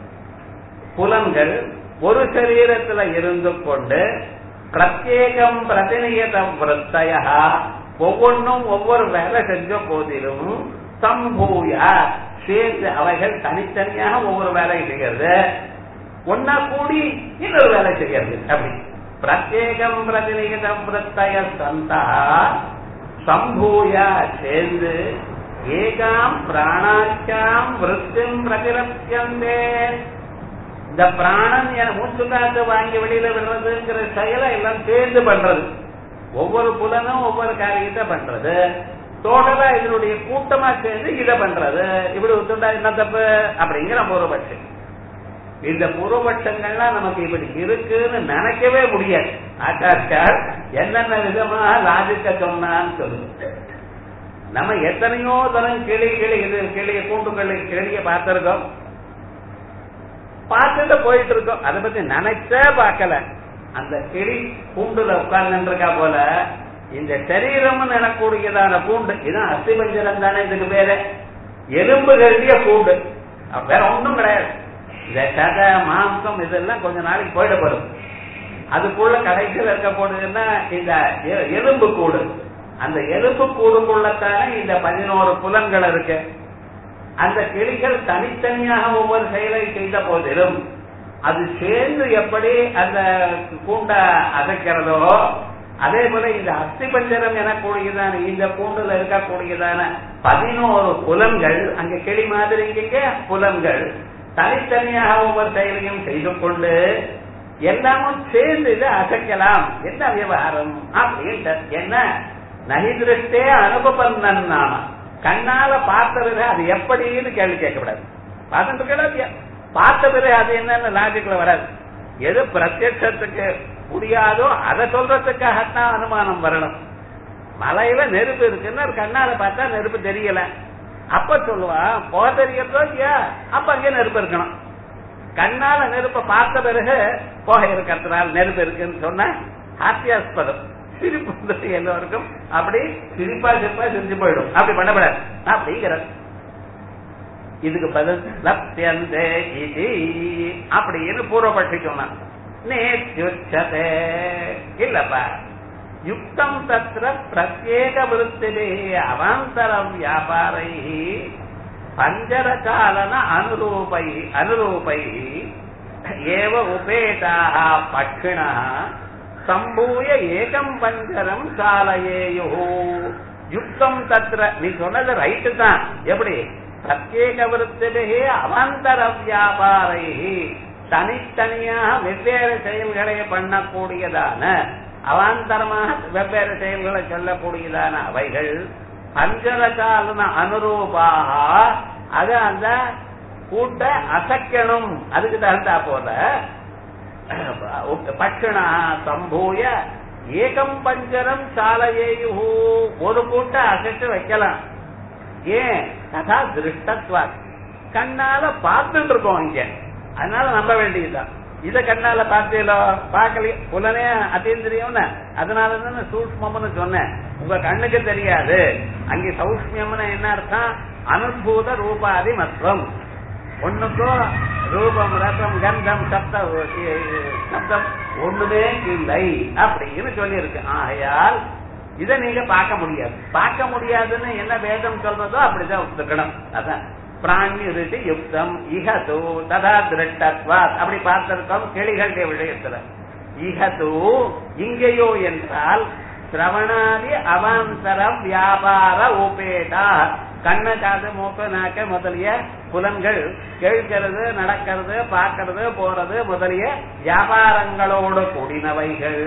புலன்கள் ஒரு சரீரத்துல இருந்து கொண்டு பிரத்யேகம் பிரதிநியத விற்த்தய ஒவ்வொன்றும் ஒவ்வொரு வேலை செஞ்ச போதிலும் சம்பூய சேர்ந்து அவைகள் தனித்தனியாக ஒவ்வொரு வேலை செய்கிறது ஒன்னா கூடி இன்னொரு வேலை செய்கிறது அப்படி பிரத்யேகம் பிரதிநிகித விற்த்தய சந்தா சம்பூய சேர்ந்து ஏகாம் பிராணாச்சாம் விருத்திம் பிரதிரப்தியந்தே இந்த பிராணன் என மூச்சு காத்து வாங்கி வெளியில விடுறதுங்கிற செயலை எல்லாம் சேர்ந்து பண்றது ஒவ்வொரு புலனும் ஒவ்வொரு காரியத்தை பண்றது டோட்டலா இதனுடைய கூட்டமா சேர்ந்து இதை பண்றது இப்படி ஒத்துண்டா என்ன தப்பு அப்படிங்கிற பூர்வபட்சம் இந்த பூர்வபட்சங்கள்லாம் நமக்கு இப்படி இருக்குன்னு நினைக்கவே முடியாது ஆச்சாரியார் என்னென்ன விதமாக லாஜிக்க சொன்னான்னு சொல்லுங்க நம்ம எத்தனையோ தரம் கிளி கிளி இது கிளிய கூண்டுகள் கிளிய பார்த்திருக்கோம் பார்த்துட்டு போயிட்டு இருக்கோம் அதை பத்தி நினைச்சே பார்க்கல அந்த கிளி கூண்டுல உட்கார்ந்து இருக்கா போல இந்த சரீரம் எனக்கூடியதான கூண்டு இதுதான் அஸ்திபஞ்சரம் தானே இதுக்கு பேரு எலும்பு கருதிய கூண்டு வேற ஒண்ணும் கிடையாது இந்த சதை மாம்சம் இதெல்லாம் கொஞ்ச நாளைக்கு போயிடப்படும் அதுக்குள்ள கடைசியில் இருக்க போடுதுன்னா இந்த எலும்பு கூடு அந்த எலும்பு கூடுக்குள்ளத்தானே இந்த பதினோரு புலன்கள் இருக்கு அந்த கிளிகள் தனித்தனியாக ஒவ்வொரு செயலை செய்த போதிலும் அது சேர்ந்து எப்படி அந்த கூண்ட அசைக்கிறதோ அதே போல இந்த அஸ்தி பஞ்சரம் எனக்கூடியதான இந்த கூண்டுல இருக்கக்கூடியதான பதினோரு புலன்கள் அங்க கிளி மாதிரி இங்க புலன்கள் தனித்தனியாக ஒவ்வொரு செயலையும் செய்து கொண்டு எல்லாமும் சேர்ந்து இதை அசைக்கலாம் என்ன விவகாரம் அப்படின்ட்டு என்ன நகிதிருஷ்டே அனுபவம் நாம கண்ணால பார்த்தது அது எப்படின்னு கேள்வி கேட்கக்கூடாது பார்த்துட்டு இருக்கா பார்த்த பிறகு அது என்னன்னு லாஜிக்ல வராது எது பிரத்யட்சத்துக்கு முடியாதோ அதை சொல்றதுக்காகத்தான் அனுமானம் வரணும் மலையில நெருப்பு இருக்குன்னு கண்ணால பார்த்தா நெருப்பு தெரியல அப்ப சொல்லுவான் போக தெரியறதோ இல்லையா அப்ப அங்கே நெருப்பு இருக்கணும் கண்ணால நெருப்ப பார்த்த பிறகு போக இருக்கிறதுனால நெருப்பு இருக்குன்னு சொன்ன ஹாஸ்யாஸ்பதம் சிரிப்பு எல்லோருக்கும் அப்படி சிரிப்பா சிரிப்பா சிரிச்சு போயிடும் அப்படி பண்ணப்படாது அப்படிங்கிறது இதுக்கு பதில் லப்யந்தே இது அப்படின்னு பூர்வபட்சி சொன்னான் நேத்யுச்சதே இல்லப்பா யுக்தம் தத்திர பிரத்யேக விருத்திலே அவாந்தர வியாபாரை பஞ்சரகாலன அனுரூபை அனுரூபை ஏவ உபேதாக பட்சிணா சம்பூய ஏகம் பஞ்சரம் சாலையேயோ யுக்தம் தத்திர நீ சொன்னது ரைட்டு தான் எப்படி பிரத்யேக விருத்திலே அவாந்தர வியாபாரை தனித்தனியாக வெவ்வேறு செயல்களை பண்ணக்கூடியதான அவாந்தரமாக வெவ்வேறு செயல்களை சொல்லக்கூடியதான அவைகள் பஞ்சரகாலன அனுரூபாக அது அந்த கூட்ட அசைக்கணும் அதுக்கு தகுந்தா போல பட்சணா சம்பூய ஏகம் பஞ்சரம் சாலையேயு ஒரு கூட்ட அசைச்சு வைக்கலாம் ஏன் கதா திருஷ்டத்வா கண்ணால பார்த்துட்டு இருக்கோம் இங்க அதனால நம்ப வேண்டியதுதான் இத கண்ணால பார்த்தீங்களோ பார்க்கலையோ புலனே அத்தீந்திரியம்னு அதனால தானே சூக்மம்னு சொன்னேன் உங்க கண்ணுக்கு தெரியாது அங்கே சௌஷ்மியம்னு என்ன அர்த்தம் அனுபூத ரூபாதி மத்வம் ஒண்ணுக்கும் ரூபம் ரசம் கந்தம் சப்த சப்தம் ஒண்ணுமே இல்லை அப்படின்னு சொல்லியிருக்கு ஆகையால் இதை நீங்க பார்க்க முடியாது பார்க்க முடியாதுன்னு என்ன வேதம் சொல்றதோ அப்படிதான் ஒத்துக்கணும் அதான் பிராணி ரிஷி யுக்தம் இகது ததா திருட்டத்வா அப்படி பார்த்திருக்கோம் கிளிகளுடைய விஷயத்துல இகது இங்கேயோ என்றால் சிரவணாதி அவாந்தரம் வியாபார உபேதா கண்ண காது மூக்கு நாக்க முதலிய புலன்கள் கேட்கிறது நடக்கிறது பார்க்கறது போறது முதலிய வியாபாரங்களோடு கூடினவைகள்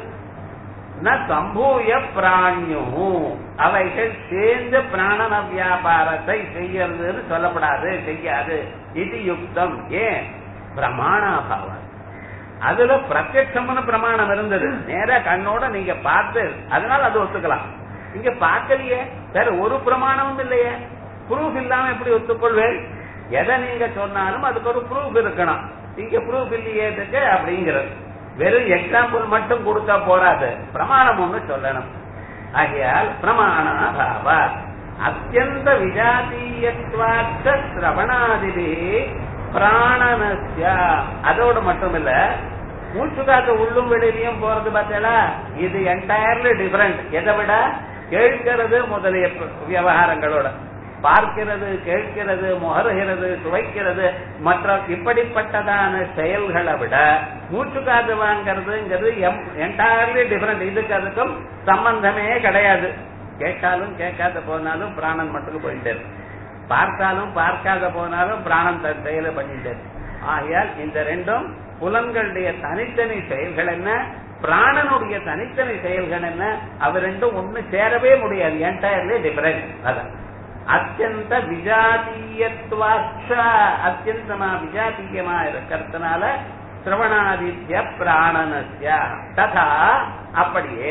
ந சம்பூய பிராணியோ அவைகள் சேர்ந்து பிராணன வியாபாரத்தை செய்யறதுன்னு சொல்லப்படாது செய்யாது இது யுக்தம் ஏன் பிரமாணாபாவம் அதுல பிரத்யட்சம்னு பிரமாணம் இருந்தது நேர கண்ணோட நீங்க பார்த்து அதனால அது ஒத்துக்கலாம் இங்க பார்க்கலையே வேற ஒரு பிரமாணமும் இல்லையே ப்ரூஃப் இல்லாம எப்படி ஒத்துக்கொள்வேன் எதை நீங்க சொன்னாலும் அதுக்கு ஒரு ப்ரூஃப் இருக்கணும் இங்க ப்ரூஃப் இல்லையே இதுக்கு அப்படிங்கிறது வெறும் எக்ஸாம்பிள் மட்டும் கொடுத்தா போராது பிரமாணம் ஒண்ணு சொல்லணும் ஆகையால் பிரமாணாபாவ அத்தியந்த விஜாதீயத்வாச்ச சிரவணாதிபி பிராணனஸ்ய அதோடு மட்டுமில்ல மூச்சு காத்து உள்ளும் வெளியிலையும் போறது பார்த்தீங்களா இது என்டையர்லி டிஃபரெண்ட் எதை விட கேட்கிறது முதலிய விவகாரங்களோட பார்க்கிறது கேட்கிறது முகருகிறது சுவைக்கிறது மற்ற இப்படிப்பட்டதான செயல்களை விட மூச்சு காத்து வாங்கிறதுங்கிறது என்டையர்லி டிஃபரெண்ட் இதுக்கு அதுக்கும் சம்பந்தமே கிடையாது கேட்டாலும் கேட்காத போனாலும் பிராணன் மட்டும் போயிட்டு பார்த்தாலும் பார்க்காத போனாலும் பிராணன் தன் செயலை பண்ணிட்டு ஆகையால் இந்த ரெண்டும் புலன்களுடைய தனித்தனி செயல்கள் என்ன பிராணனுடைய தனித்தனி செயல்கள் என்ன அவ ரெண்டும் ஒண்ணு சேரவே முடியாது என்டையர்லி டிஃபரெண்ட் அதான் அத்தியந்த விஜாதீயத்வாட்ச அத்தியந்தமா விஜாதீயமா இருக்கிறதுனால சிரவணாதித்ய பிராணனஸ்ய ததா அப்படியே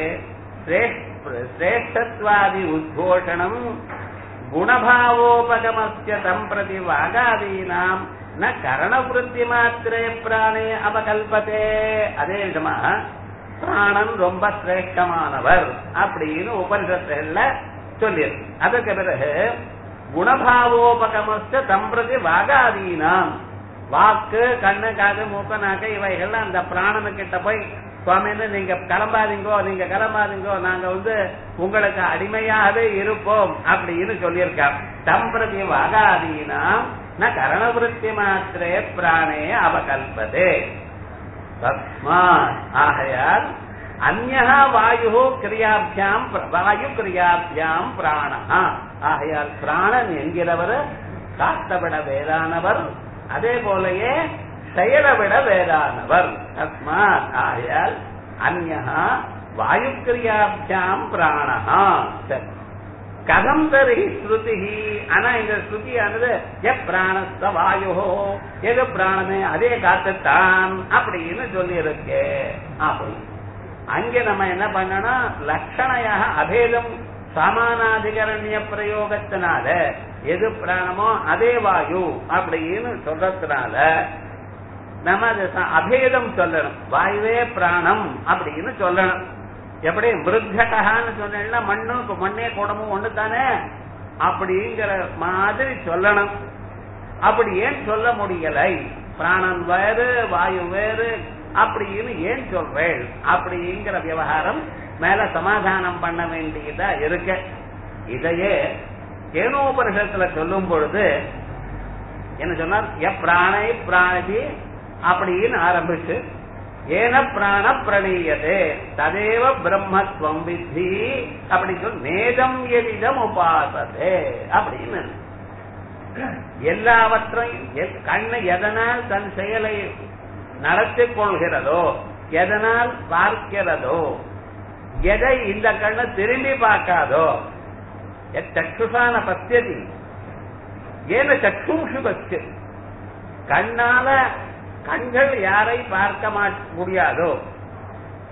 சிரேஷ்டத்வாதி உத்கோஷணம் குணபாவோபகமஸ்ய தம்பிரதி வாகாதீனாம் ந கரணவருத்தி மாத்திரே பிராணே அவகல்பத்தே அதே விதமாக பிராணன் ரொம்ப சிரேஷ்டமானவர் அப்படின்னு உபனிஷத்துல சொல்லியிருக்கு அதுக்கு பிறகு குணபாவோபகமஸ்த தம்பிரதி வாகாதீனாம் வாக்கு கண்ணு காது மூக்க நாக்கு இவைகள்லாம் அந்த பிராணனு கிட்ட போய் சுவாமின்னு நீங்க கிளம்பாதீங்கோ நீங்க கிளம்பாதீங்கோ நாங்க வந்து உங்களுக்கு அடிமையாகவே இருப்போம் அப்படின்னு சொல்லியிருக்கார் தம்பிரதி வாகாதீனாம் ந கரணவருத்தி மாத்திரே பிராணே அவகல்பதே தஸ்மாத் ஆகையால் அந்நா வாயு கிரியாபியாம் வாயு கிரியாபியாம் பிராணா ஆகையால் பிராணன் என்கிறவர் காத்தவிட வேதானவர் அதே போலயே செயலவிட வேதானவர் தஸ்மாத் ஆகையால் அந்நா வாயு கிரியாபியாம் பிராணா சரி கதம் தரி ஸ்ருதி ஆனா இந்த ஸ்ருதியானது எ பிராணஸ்த வாயு எது பிராணமே அதே காத்துத்தான் அப்படின்னு சொல்லி இருக்கு அப்படி அங்க நம்ம என்ன பண்ணணும் லட்சணையாக அபேதம் சமானாதிகரண்ய பிரயோகத்தினால எது பிராணமோ அதே வாயு அப்படின்னு சொல்றதுனால நம்ம அது அபேதம் சொல்லணும் வாயுவே பிராணம் அப்படின்னு சொல்லணும் எப்படி மிருகட்டகான்னு சொன்னா மண்ணும் மண்ணே குடமும் ஒண்ணு தானே அப்படிங்கிற மாதிரி சொல்லணும் அப்படி ஏன் சொல்ல முடியலை பிராணன் வேறு வாயு வேறு அப்படின்னு ஏன் சொல்றேன் அப்படிங்கிற விவகாரம் மேல சமாதானம் பண்ண வேண்டியதா இருக்கு இதையே கேனோபரிஷத்துல சொல்லும் பொழுது என்ன சொன்னார் எ பிராணை பிராணதி அப்படின்னு ஆரம்பிச்சு ஏன பிராண பிரணீயதே ததேவ பிரம்மத்வம் வித்தி அப்படி சொல் நேதம் எதிதம் உபாசதே அப்படின்னு எல்லாவற்றையும் கண்ணு எதனால் தன் செயலை நடத்திக் கொள்கிறதோ எதனால் பார்க்கிறதோ எதை இந்த கண்ணு திரும்பி பார்க்காதோ சக்ஷுஷான பத்தியதி ஏன சக்ஷுஷு பத்து கண்ணால கண்கள் யாரை பார்க்க முடியாதோ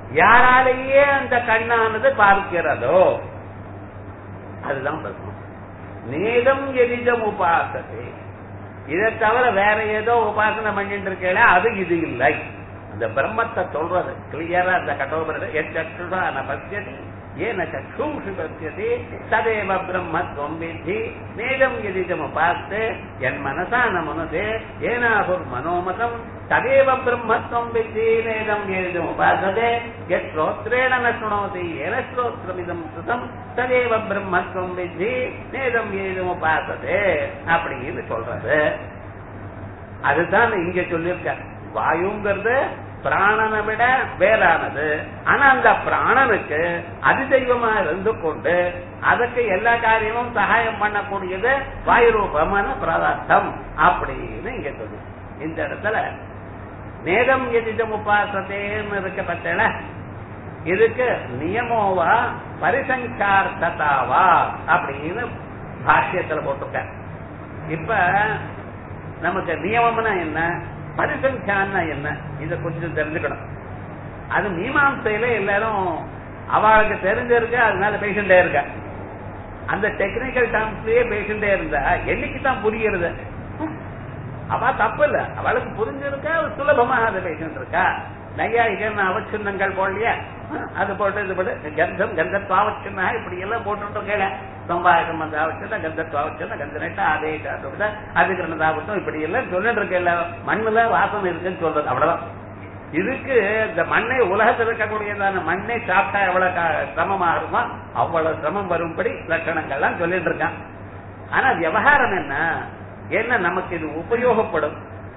யாராலேயே அந்த கண்ணானது பார்க்கிறதோ அதுதான் பிரம்மம் நேதம் எதிதம் உபாசத்தை இதை தவிர வேற ஏதோ உபாசனை பண்ணிட்டு இருக்கல அது இது இல்லை அந்த பிரம்மத்தை சொல்றது கிளியரா அந்த கட்டோபர எச்சா பசியதி ஏன சூஷி பசியதி ததேவ பிரம்மத்வம் வித்தி நேதம் எதிதம் உபாஸ்து என் மனசா ந மனதே ஏனாகுர் மனோமதம் ததேவ பிரம்மத்வம் வித்தி நேதம் எதிதம் உபாசதே எத் ஸ்ரோத்ரேண ந சுணோதி ஏன ஸ்ரோத்ரமிதம் சுதம் ததேவ பிரம்மத்வம் வித்தி நேதம் எதிதம் உபாசதே அப்படின்னு சொல்றது அதுதான் இங்க சொல்லியிருக்க வாயுங்கிறது பிராணனை விட வேறானது ஆனா அந்த பிராணனுக்கு அதிதெய்வமா இருந்து கொண்டு அதுக்கு எல்லா காரியமும் சகாயம் பண்ணக்கூடியது வாயு ரூபமான பதார்த்தம் அப்படின்னு இங்க சொல்லு இந்த இடத்துல நேதம் எதிதம் உபாசத்தேன்னு இருக்கப்பட்டல இதுக்கு நியமோவா பரிசங்கார்த்ததாவா அப்படின்னு பாஷ்யத்துல போட்டிருக்க இப்ப நமக்கு நியமம்னா என்ன பரிசங்கியான்னா என்ன இத கொஞ்சம் தெரிஞ்சுக்கணும் அது மீமாசையில எல்லாரும் அவளுக்கு தெரிஞ்சிருக்க அதனால பேஷண்டே இருக்க அந்த டெக்னிக்கல் டேர்ம்ஸ்லயே பேஷண்டே இருந்தா என்னைக்கு தான் புரியுறது அவ தப்பு இல்ல அவளுக்கு புரிஞ்சிருக்கா அவள் சுலபமாக அதை பேசிட்டு இருக்கா நையா இதன் அவச்சின்னங்கள் போடலையா அது போட்டு இது போட்டு கந்தம் கந்தத்வாவச்சின்னா இப்படி எல்லாம் போட்டு கேள சம்பாயகம் வந்து ஆவச்சுன்னா கந்தத்வாவச்சுன்னா கந்த நெட்டா அதே காட்டு அதுக்கு இப்படி எல்லாம் சொல்லிட்டு இருக்கல மண்ணுல வாசம் இருக்குன்னு சொல்றது அவ்வளவுதான் இதுக்கு இந்த மண்ணை உலகத்தில் இருக்கக்கூடியதான மண்ணை சாப்பிட்டா எவ்வளவு சிரமமா இருக்குமோ அவ்வளவு சிரமம் வரும்படி லட்சணங்கள்லாம் சொல்லிட்டு இருக்கான் ஆனா விவகாரம் என்ன என்ன நமக்கு இது உபயோகப்படும்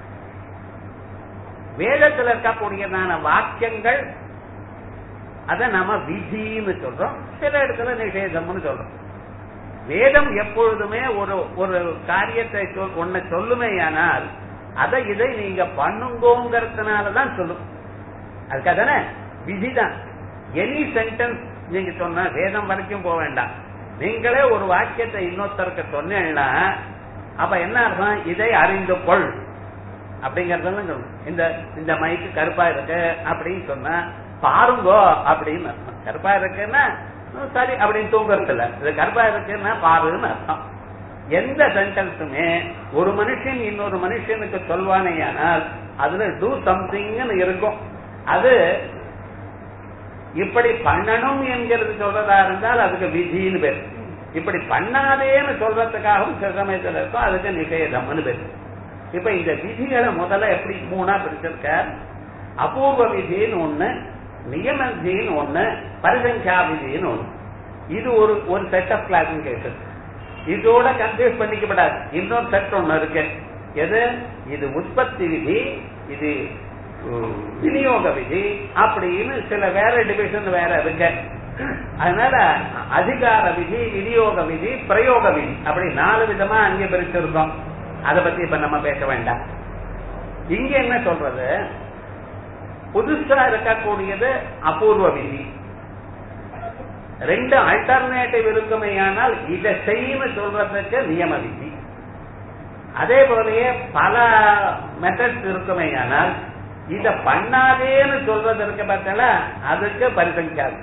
வேதத்தில் இருக்கக்கூடியதான வாக்கியங்கள் அத நாம விதின்னு சொல்றோம் சில இடத்துல நிஷேதம்னு சொல்றோம் வேதம் எப்பொழுதுமே ஒரு ஒரு காரியத்தை ஒன்ன சொல்லுமேயானால் அதை இதை நீங்க பண்ணுங்கோங்கிறதுனாலதான் சொல்லும் அதுக்காக தானே விதிதான் எனி சென்டென்ஸ் நீங்க சொன்ன வேதம் வரைக்கும் போக வேண்டாம் நீங்களே ஒரு வாக்கியத்தை இன்னொருத்தருக்கு சொன்னீங்கன்னா அப்ப என்ன அர்த்தம் இதை அறிந்து கொள் அப்படிங்கறதெல்லாம் சொல்லணும் இந்த இந்த மைக்கு கருப்பா இருக்கு அப்படின்னு சொன்னா பாருங்கோ அப்படின்னு அர்த்தம் கருப்பா இருக்குன்னா சரி அப்படின்னு தூங்குறது இல்ல இது கருப்பா இருக்குன்னா பாருன்னு அர்த்தம் எந்த சென்டென்ஸுமே ஒரு மனுஷன் இன்னொரு மனுஷனுக்கு சொல்வானேயானால் அதுல டூ சம்திங்னு இருக்கும் அது இப்படி பண்ணணும் என்கிறது சொல்றதா இருந்தால் அதுக்கு விதின்னு பேர் இப்படி பண்ணாதேன்னு சொல்றதுக்காகவும் சில சமயத்தில் இருக்கும் அதுக்கு நிஷேதம்னு பேர் இப்ப இந்த விதிகளை முதல்ல எப்படி மூணா பிரிச்சிருக்க அபூர்வ விதின்னு ஒண்ணு நியம விதின்னு ஒண்ணு பரிசங்கியா விதின்னு ஒண்ணு இது ஒரு ஒரு செட் ஆஃப் கிளாசிபிகேஷன் இதோட கன்ஃபியூஸ் பண்ணிக்கப்படாது இன்னொரு செட் ஒண்ணு இருக்கு எது இது உற்பத்தி விதி இது விநியோக விதி அப்படின்னு சில வேற டிவிஷன் வேற இருக்கு அதனால அதிகார விதி விநியோக விதி பிரயோக விதி அப்படி நாலு விதமா அங்கே பிரிச்சிருக்கோம் அதை பத்தி இப்ப நம்ம பேச வேண்டாம் இங்க என்ன சொல்றது புதுசா இருக்கக்கூடியது அபூர்வ விதி ரெண்டு அல்டர்னேட்டிவ் இருக்குமேயானால் இதை செய்யணும் சொல்றதுக்கு நியம விதி அதே போலயே பல மெத்தட்ஸ் இருக்குமேயானால் இத பண்ணாதேன்னு சொல்றது இருக்க பார்த்தால அதுக்கு பரிசங்கியாது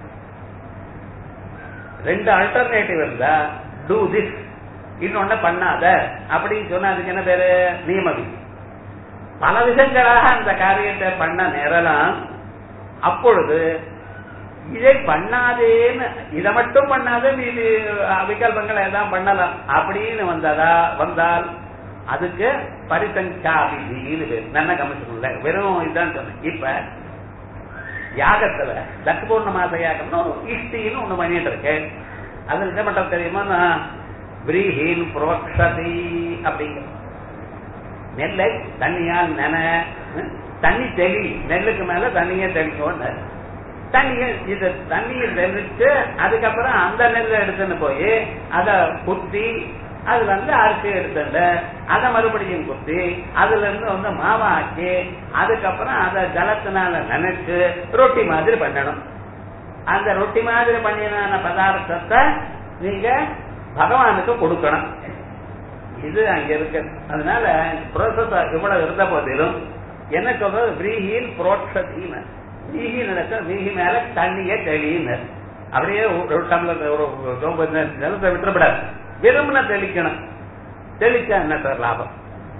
ரெண்டு அல்டர்னேட்டிவ் இருந்தா டூ திஸ் இன்னொன்னு பண்ணாத அப்படின்னு சொன்னா அதுக்கு என்ன பேரு நியம விதி பல விதங்களாக அந்த காரியத்தை பண்ண நேரலாம் அப்பொழுது இதை பண்ணாதேன்னு இதை மட்டும் பண்ணாதே மீது விகல்பங்கள் எல்லாம் பண்ணலாம் அப்படின்னு வந்ததா வந்தால் அதுக்கு பரிசங்கா விதின்னு பேர் நல்ல கமிஷன்ல வெறும் இதுதான் சொன்னேன் இப்ப யாகத்துல தட்பூர்ண மாச யாகம்னு இஷ்டின்னு ஒண்ணு பண்ணிட்டு இருக்கு அதுல என்ன பண்றது தெரியுமா நான் பிரீஹீன் புரோக்ஷதி அப்படிங்கிற நெல்லை தண்ணியால் நென தண்ணி தெளி நெல்லுக்கு மேல தண்ணிய தெளிக்கும் தண்ணிய இது தண்ணியை தெளிச்சு அதுக்கப்புறம் அந்த நெல்லை எடுத்துன்னு போய் அத குத்தி அதுல இருந்து அரிசி எடுத்துட்டு அதை மறுபடியும் குத்தி அதுல இருந்து வந்து மாவாக்கி அதுக்கப்புறம் அதை ஜலத்தினால நினைச்சு ரொட்டி மாதிரி பண்ணணும் அந்த ரொட்டி மாதிரி பண்ணின பதார்த்தத்தை நீங்க பகவானுக்கு கொடுக்கணும் இது அங்க இருக்கு அதனால ப்ரோசஸ் இவ்வளவு இருந்த போதிலும் என்ன சொல்றது பிரீஹீன் புரோட்சதின்னு வீகி நடக்க வீகி மேல தண்ணிய தெளியினர் அப்படியே ஒரு டம்ளர் ஒரு ரொம்ப நிலத்தை விட்டுறப்படாது விரும்பின தெளிக்கணும் தெளிச்சா என்ன சார் லாபம்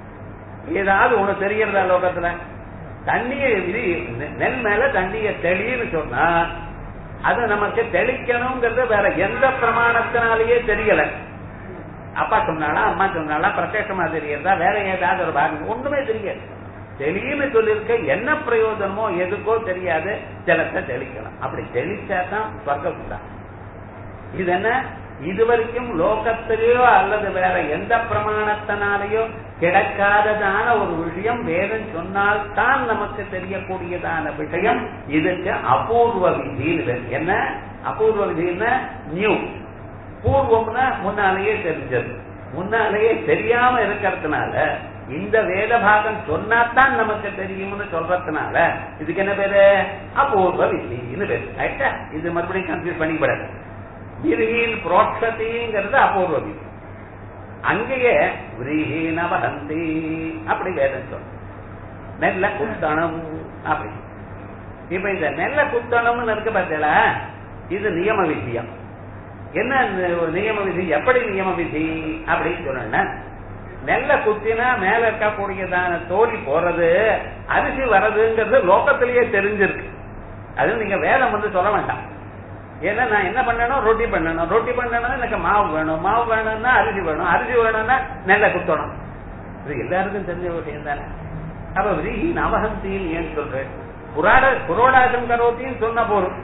ஏதாவது ஒண்ணு தெரியறதா லோகத்துல தண்ணியை விதி நெல் மேல தண்ணிய தெளின்னு சொன்னா அது நமக்கு தெளிக்கணுங்கிறது வேற எந்த பிரமாணத்தினாலேயே தெரியல அப்பா சொன்னாலா அம்மா சொன்னாலா பிரத்யேகமா தெரியறதா வேற ஏதாவது ஒரு பாகம் ஒண்ணுமே தெரியாது தெளின்னு சொல்லியிருக்க என்ன பிரயோஜனமோ எதுக்கோ தெரியாது ஜலத்தை தெளிக்கலாம் அப்படி தெளிச்சா தான் சொர்க்கம் தான் இது என்ன இதுவரைக்கும் லோகத்திலேயோ அல்லது வேற எந்த பிரமாணத்தினாலேயோ கிடைக்காததான ஒரு விஷயம் வேதம் சொன்னால் தான் நமக்கு தெரியக்கூடியதான விஷயம் இதுக்கு அபூர்வ விதின்னு என்ன அபூர்வ விதின்னா நியூ பூர்வம்னா முன்னாலேயே தெரிஞ்சது முன்னாலேயே தெரியாம இருக்கிறதுனால இந்த வேத பாகம் சொன்னாதான் நமக்கு தெரியும்னு சொல்றதுனால இதுக்கு என்ன பேரு அபூர்வ விதின்னு பேரு ரைட்டா இது மறுபடியும் கன்ஃபியூஸ் பண்ணிக்கூடாது விரிஹீன் புரோட்சதிங்கிறது அபூர்வ விதி அங்கேயே விரீஹீன வகந்தி அப்படி வேதம் சொல்ல நெல்ல குத்தணும் அப்படி இப்ப இந்த நெல்ல குத்தணும்னு இருக்கு பார்த்தீங்களா இது நியம விதியம் என்ன நியம விதி எப்படி நியம விதி அப்படின்னு சொன்ன நெல்ல குத்தினா மேல இருக்கக்கூடியதான தோழி போறது அரிசி வர்றதுங்கிறது லோகத்திலேயே தெரிஞ்சிருக்கு அது நீங்க வேதம் வந்து சொல்ல வேண்டாம் ஏன்னா நான் என்ன பண்ணணும் ரொட்டி பண்ணணும் ரொட்டி பண்ணணும் எனக்கு மாவு வேணும் மாவு வேணும்னா அரிசி வேணும் அரிசி வேணும்னா நெல்லை குத்தணும் இது எல்லாருக்கும் தெரிஞ்ச விஷயம் தானே அப்ப விரீஹி நவகந்தின்னு ஏன் சொல்றேன் புராட புரோடாசம் கரோத்தின்னு சொன்ன போதும்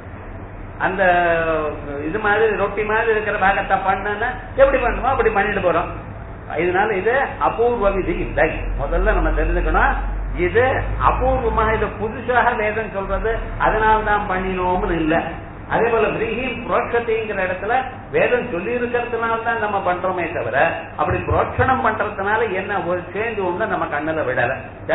அந்த இது மாதிரி ரொட்டி மாதிரி இருக்கிற பாகத்தை பண்ணனா எப்படி பண்ணுமோ அப்படி பண்ணிட்டு போறோம் இதனால இது அபூர்வ விதி இல்லை முதல்ல நம்ம தெரிஞ்சுக்கணும் இது அபூர்வமாக இது புதுசாக வேதம் சொல்றது அதனால தான் பண்ணினோம்னு இல்லை அதே போல விரீஹிம் புரோட்சத்தைங்கிற இடத்துல வேதம் சொல்லி இருக்கிறதுனால தான் நம்ம பண்றோமே தவிர அப்படி புரோட்சணம் பண்றதுனால என்ன ஒரு சேஞ்ச் ஒண்ணு நம்ம கண்ணுல விடல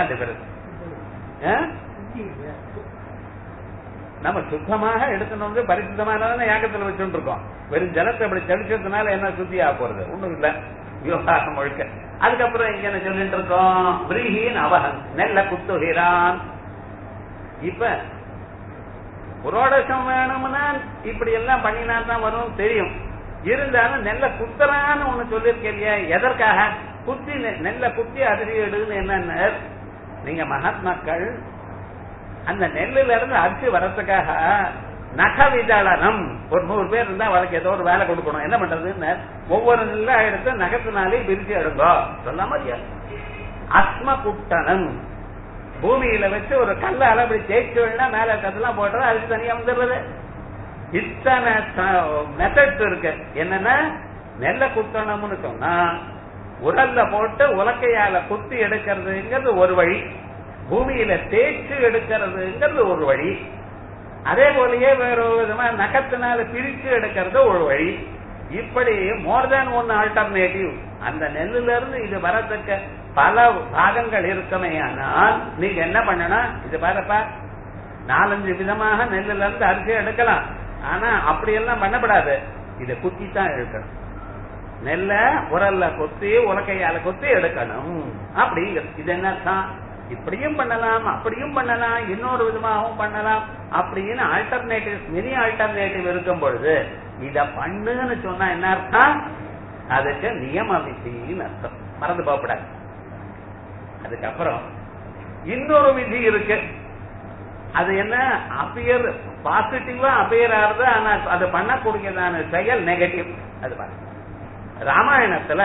நம்ம சுத்தமாக எடுத்துட்டு வந்து பரிசுத்தமான யாக்கத்துல வச்சுட்டு இருக்கோம் வெறும் ஜலத்தை அப்படி தெளிச்சதுனால என்ன சுத்தியா போறது ஒண்ணும் இல்ல விவகாரம் முழுக்க அதுக்கப்புறம் இங்க என்ன சொல்லிட்டு இருக்கோம் விரீஹின் அவகன் நெல்ல குத்துகிறான் இப்ப புரோடசம் வேணும்னா இப்படி எல்லாம் பண்ணினா தான் வரும் தெரியும் இருந்தாலும் நெல்ல குத்தலான்னு ஒண்ணு சொல்லியிருக்கேன் இல்லையா எதற்காக குத்தி நெல்ல குத்தி அரிசி எடுன்னு என்னன்னு நீங்க மகாத்மாக்கள் அந்த நெல்லுல இருந்து அரிசி வரத்துக்காக நக விதளனம் ஒரு நூறு பேர் இருந்தா அவளுக்கு ஏதோ ஒரு வேலை கொடுக்கணும் என்ன பண்றதுன்னு ஒவ்வொரு நெல்லா எடுத்து நகத்தினாலே பிரிச்சு எடுங்கோ சொல்ல மாதிரியா அஸ்ம குட்டனம் பூமியில வச்சு ஒரு கல்லால அப்படி தேய்ச்சி விடா மேல இருக்கிறதெல்லாம் போடுறது அதுக்கு தனியா வந்துடுறது இத்தனை மெத்தட்ஸ் இருக்கு என்னன்னா நெல்ல குத்தணும்னு சொன்னா உடல்ல போட்டு உலக்கையால குத்தி எடுக்கிறதுங்கிறது ஒரு வழி பூமியில தேய்ச்சி எடுக்கிறதுங்கிறது ஒரு வழி அதே போலயே வேற ஒரு விதமா நகத்தினால பிரிச்சு எடுக்கிறது ஒரு வழி இப்படி மோர் தேன் ஒன் ஆல்டர்னேட்டிவ் அந்த நெல்லுல இருந்து இது வரத்தக்க பல பாகங்கள் இருக்குமே ஆனால் நீங்க என்ன பண்ணணும் இது பாருப்பா நாலஞ்சு விதமாக நெல்லுல இருந்து அரிசி எடுக்கலாம் ஆனா அப்படி எல்லாம் பண்ணப்படாது இதை குத்தி தான் எடுக்கணும் நெல்ல உரல்ல கொத்தி உலக்கையால கொத்தி எடுக்கணும் அப்படிங்கிறது இது என்னத்தான் இப்படியும் பண்ணலாம் அப்படியும் பண்ணலாம் இன்னொரு விதமாகவும் பண்ணலாம் அப்படின்னு ஆல்டர்னேட்டிவ் மெனி ஆல்டர்னேட்டிவ் இருக்கும் பொழுது இத பண்ணுன்னு சொன்னா என்ன அர்த்தம் அதுக்கு நியம விதின்னு அர்த்தம் மறந்து போகக்கூடாது அதுக்கப்புறம் இன்னொரு விதி இருக்கு அது என்ன அப்பியர் பாசிட்டிவா அப்பியர் ஆறுது ஆனா அது பண்ணக்கூடியதான செயல் நெகட்டிவ் அது பாருங்க ராமாயணத்துல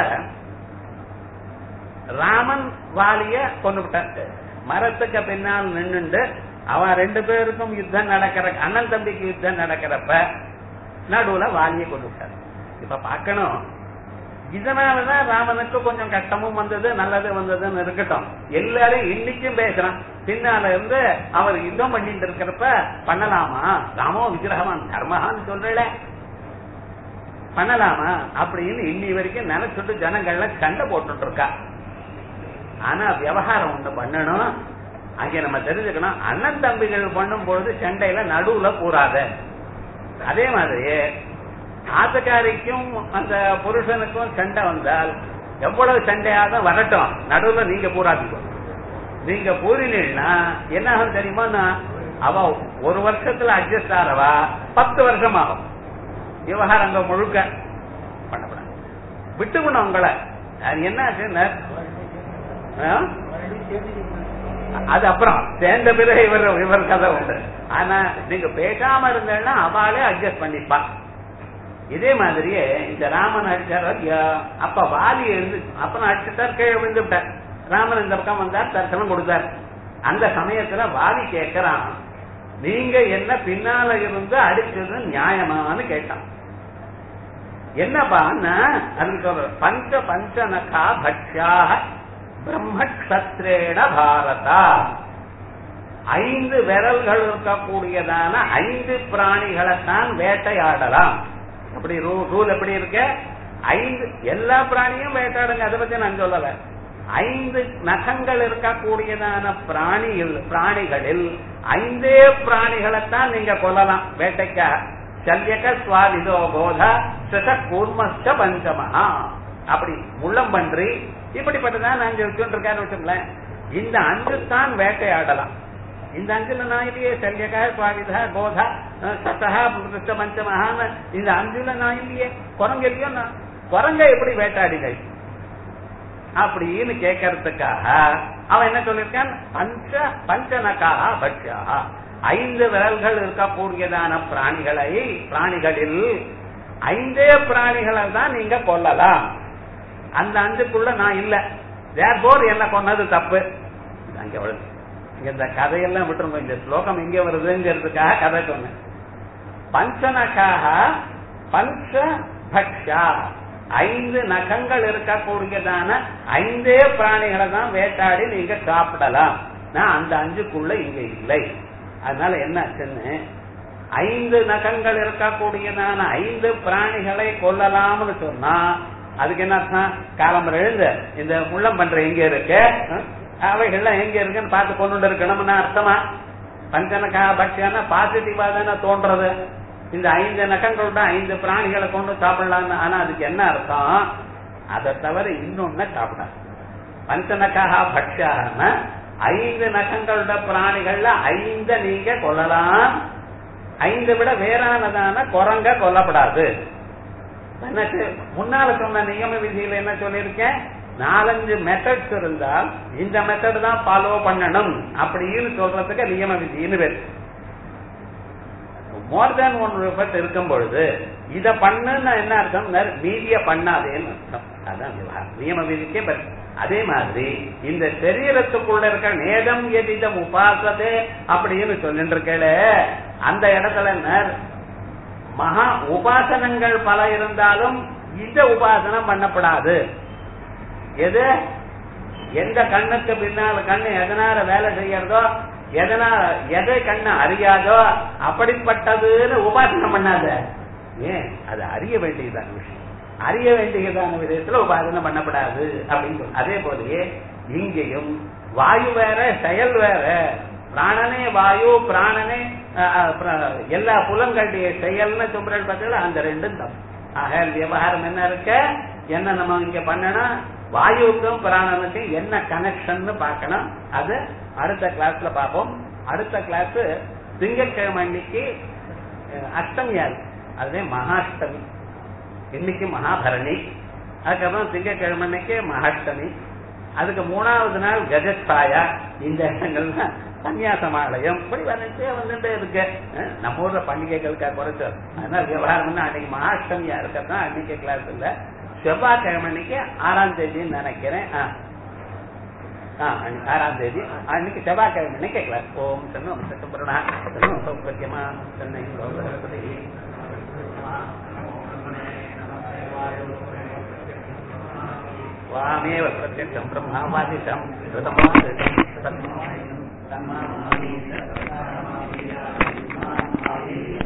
ராமன் வாலிய கொண்டு விட்டான் மரத்துக்கு பின்னால் நின்னுண்டு அவன் ரெண்டு பேருக்கும் யுத்தம் நடக்கிற அண்ணன் தம்பிக்கு யுத்தம் நடக்கிறப்ப நடுவுல வாலிய கொண்டு விட்டார் இப்ப பாக்கணும் இதனாலதான் ராமனுக்கு கொஞ்சம் கஷ்டமும் வந்தது நல்லது வந்ததுன்னு இருக்கட்டும் எல்லாரும் இன்னைக்கும் பேசுறான் பின்னால இருந்து அவர் யுத்தம் பண்ணிட்டு இருக்கிறப்ப பண்ணலாமா ராமோ விக்கிரகமான் தர்மஹான்னு சொல்றல பண்ணலாமா அப்படின்னு இன்னி வரைக்கும் நினைச்சுட்டு ஜனங்கள்ல சண்டை போட்டுட்டு இருக்கா ஆனா விவகாரம் ஒண்ணு பண்ணணும் அங்க நம்ம தெரிஞ்சுக்கணும் அண்ணன் தம்பிகள் பண்ணும் பொழுது சண்டையில நடுவுல கூறாத அதே மாதிரி ஆத்தக்காரிக்கும் அந்த புருஷனுக்கும் சண்டை வந்தால் எவ்வளவு சண்டையாக வரட்டும் நடுவுல நீங்க பூராதிக்கும் நீங்க பூரினீங்கன்னா என்ன ஆகும் தெரியுமா அவ ஒரு வருஷத்துல அட்ஜஸ்ட் ஆறவா பத்து வருஷம் ஆகும் விவகாரங்க முழுக்க பண்ணப்படாது விட்டுக்கணும் உங்களை அது என்ன ஆச்சுன்னா ஆ? அது அப்புறம் சேர்ந்த பிறகு இவர் இவர் கதை உண்டு ஆனா நீங்க பேசாம இருந்தேன்னா அவளே அட்ஜஸ்ட் பண்ணிப்பா இதே மாதிரியே இந்த ராமன் அடிச்சார் ஐயா, அப்ப வாலி எழுந்து அப்ப அடிச்சுட்டார் கீழே விழுந்து விட்டார் ராமன் இந்த பக்கம் வந்தார் தரிசனம் கொடுத்தார் அந்த சமயத்துல வாலி கேட்கிறான் நீங்க என்ன பின்னால இருந்து அடிச்சது நியாயமான்னு கேட்டான் என்னப்பான்னா அதுக்கு சொல்ற பஞ்ச பஞ்சநகா பக்ஷாக பிரம்மக்ஷத்ரேண பாரதா ஐந்து விரல்கள் இருக்கக்கூடியதான ஐந்து பிராணிகளைத்தான் வேட்டையாடலாம் அப்படி ரூல் எப்படி இருக்கு ஐந்து எல்லா பிராணியும் வேட்டையாடுங்க அதை பத்தி நான் சொல்லல ஐந்து நகங்கள் இருக்கக்கூடியதான பிராணிகள் பிராணிகளில் ஐந்தே பிராணிகளைத்தான் நீங்க கொல்லலாம் வேட்டைக்காக சல்யக சுவாதிதோ போத சச கூர்மஸ்ட பஞ்சமஹா அப்படி முள்ளம் பன்றி இப்படிப்பட்டதான் நான் சொல்லிட்டு இருக்காரு வச்சுங்களேன் இந்த அஞ்சு தான் வேட்டையாடலாம் இந்த அஞ்சுல நான் இல்லையே சல்யகா சுவாதிதா கோதா சசகா கிருஷ்ண பஞ்சமஹான்னு இந்த அஞ்சுல நான் இல்லையே குரங்கு இல்லையோ நான் குரங்க எப்படி வேட்டாடிகள் அப்படின்னு கேட்கறதுக்காக அவன் என்ன சொல்லியிருக்கான் பஞ்ச பஞ்சனக்காக பட்சா ஐந்து விரல்கள் இருக்கக்கூடியதான பிராணிகளை பிராணிகளில் ஐந்தே பிராணிகளை தான் நீங்க கொல்லலாம் அந்த அஞ்சுக்குள்ள நான் இல்ல தேர்போர் என்ன கொன்னது தப்பு இது அங்க வருது இங்க இந்த கதையெல்லாம் விட்டுருங்க இந்த ஸ்லோகம் எங்க வருதுங்கிறதுக்காக கதை சொன்னேன் பஞ்சனக்காக பஞ்ச பக்ஷா ஐந்து நகங்கள் இருக்கக்கூடியதான ஐந்தே பிராணிகளை தான் வேட்டாடி நீங்க சாப்பிடலாம் நான் அந்த அஞ்சுக்குள்ள இங்க இல்லை அதனால என்ன ஆச்சுன்னு ஐந்து நகங்கள் இருக்கக்கூடியதான ஐந்து பிராணிகளை கொல்லலாம்னு சொன்னா அதுக்கு என்ன அர்த்தம் காலம்பரம் எழுந்து இந்த முள்ளம் பண்ற எங்க இருக்கு அஹ், அவைகள்லாம் எங்க இருக்குன்னு பார்த்து கொண்டு இருக்கணும்னு அர்த்தமா பஞ்சனக்கா பக்ஷியான பாசிட்டிவா தானே தோன்றது இந்த ஐந்து நகங்களோட ஐந்து பிராணிகளை கொண்டு சாப்பிடலாம்னு ஆனா அதுக்கு என்ன அர்த்தம் அதை தவிர இன்னொன்னு சாப்பிடாது பஞ்சநக்காக பக்ஷான ஐந்து நகங்களோட பிராணிகள்ல ஐந்த நீங்க கொல்லலாம் ஐந்து விட வேறானதான குரங்க கொல்லப்படாது எனக்கு முன்னால சொன்ன நியம விதியில என்ன சொல்லியிருக்கேன் நாலஞ்சு மெத்தட்ஸ் இருந்தால் இந்த மெத்தட் தான் ஃபாலோ பண்ணணும் அப்படின்னு சொல்றதுக்கு நியம விதின்னு பேர் மோர் தேன் ஒன் ரிஃபர்ட் இருக்கும் பொழுது இத பண்ணுன்னா என்ன அர்த்தம் நர் மீதிய பண்ணாதேன்னு அர்த்தம் அதான் விவகாரம். நியம விதிக்கே பேர் அதே மாதிரி இந்த சரீரத்துக்குள்ள இருக்க நேதம் எதிதம் உபாசதே அப்படின்னு சொல்லிட்டு இருக்கல அந்த இடத்துல நர் மகா உபாசனங்கள் பல இருந்தாலும் இந்த உபாசனம் பண்ணப்படாது எது எந்த கண்ணுக்கு பின்னால் கண்ணு எதனால வேலை செய்யறதோ எதனால எதை கண்ணு அறியாதோ அப்படிப்பட்டதுன்னு உபாசனம் பண்ணாத ஏன் அது அறிய வேண்டியதான விஷயம் அறிய வேண்டியதான விதத்துல உபாசனம் பண்ணப்படாது அப்படின்னு சொல்லு. அதே போலயே இங்கேயும் வாயு வேற செயல் வேற பிராணனே வாயு பிராணனே அஹ், அஹ், பிர- எல்லா புலங்களுடைய செயல்னு சொல்றது பார்த்தீங்களா அந்த ரெண்டும் தப்பு ஆக விவகாரம் என்ன இருக்க என்ன நம்ம இங்க பண்ணணும் வாயுவுக்கும் பிராணனுக்கும் என்ன கனெக்ஷன் பார்க்கணும் அது அடுத்த கிளாஸ்ல பார்ப்போம் அடுத்த கிளாஸ் திங்கட்கிழமை அன்னைக்கு அஹ், அஷ்டமியா இருக்கு அதுவே மகாஷ்டமி இன்னைக்கு மகாபரணி அதுக்கப்புறம் திங்கட்கிழமை அன்னைக்கு மகாஷ்டமி அதுக்கு மூணாவது நாள் கஜஸ்தாயா இந்த இடங்கள்ல சன்னியாசமாலயம் இப்படி வந்துட்டே வந்துட்டே இருக்கு அஹ் நம்ம ஊர்ல பண்டிகைகளுக்காக குறைச்சு அதனால விவகாரம்னா அன்னைக்கு மகாஷ்டமியா இருக்கத்தான் அன்னைக்கு கிளாஸ் இல்ல செவ்வாய்க்கிழமை அன்னைக்கு ஆறாம் தேதின்னு நினைக்கிறேன் ஆ. ஆ, அன்னைக்கு ஆறாம் தேதி அன்னைக்கு செவ்வாய்க்கிழமை அன்னைக்கு கிளாஸ் ஓம் சன்னம் சட்டபுரணா சன்னம் சௌகரியமா சென்னை சௌகரபதி वामेव प्रत्यक्षं ब्रह्मावादिशं कृतमादिशं तन्मायं तन्मायं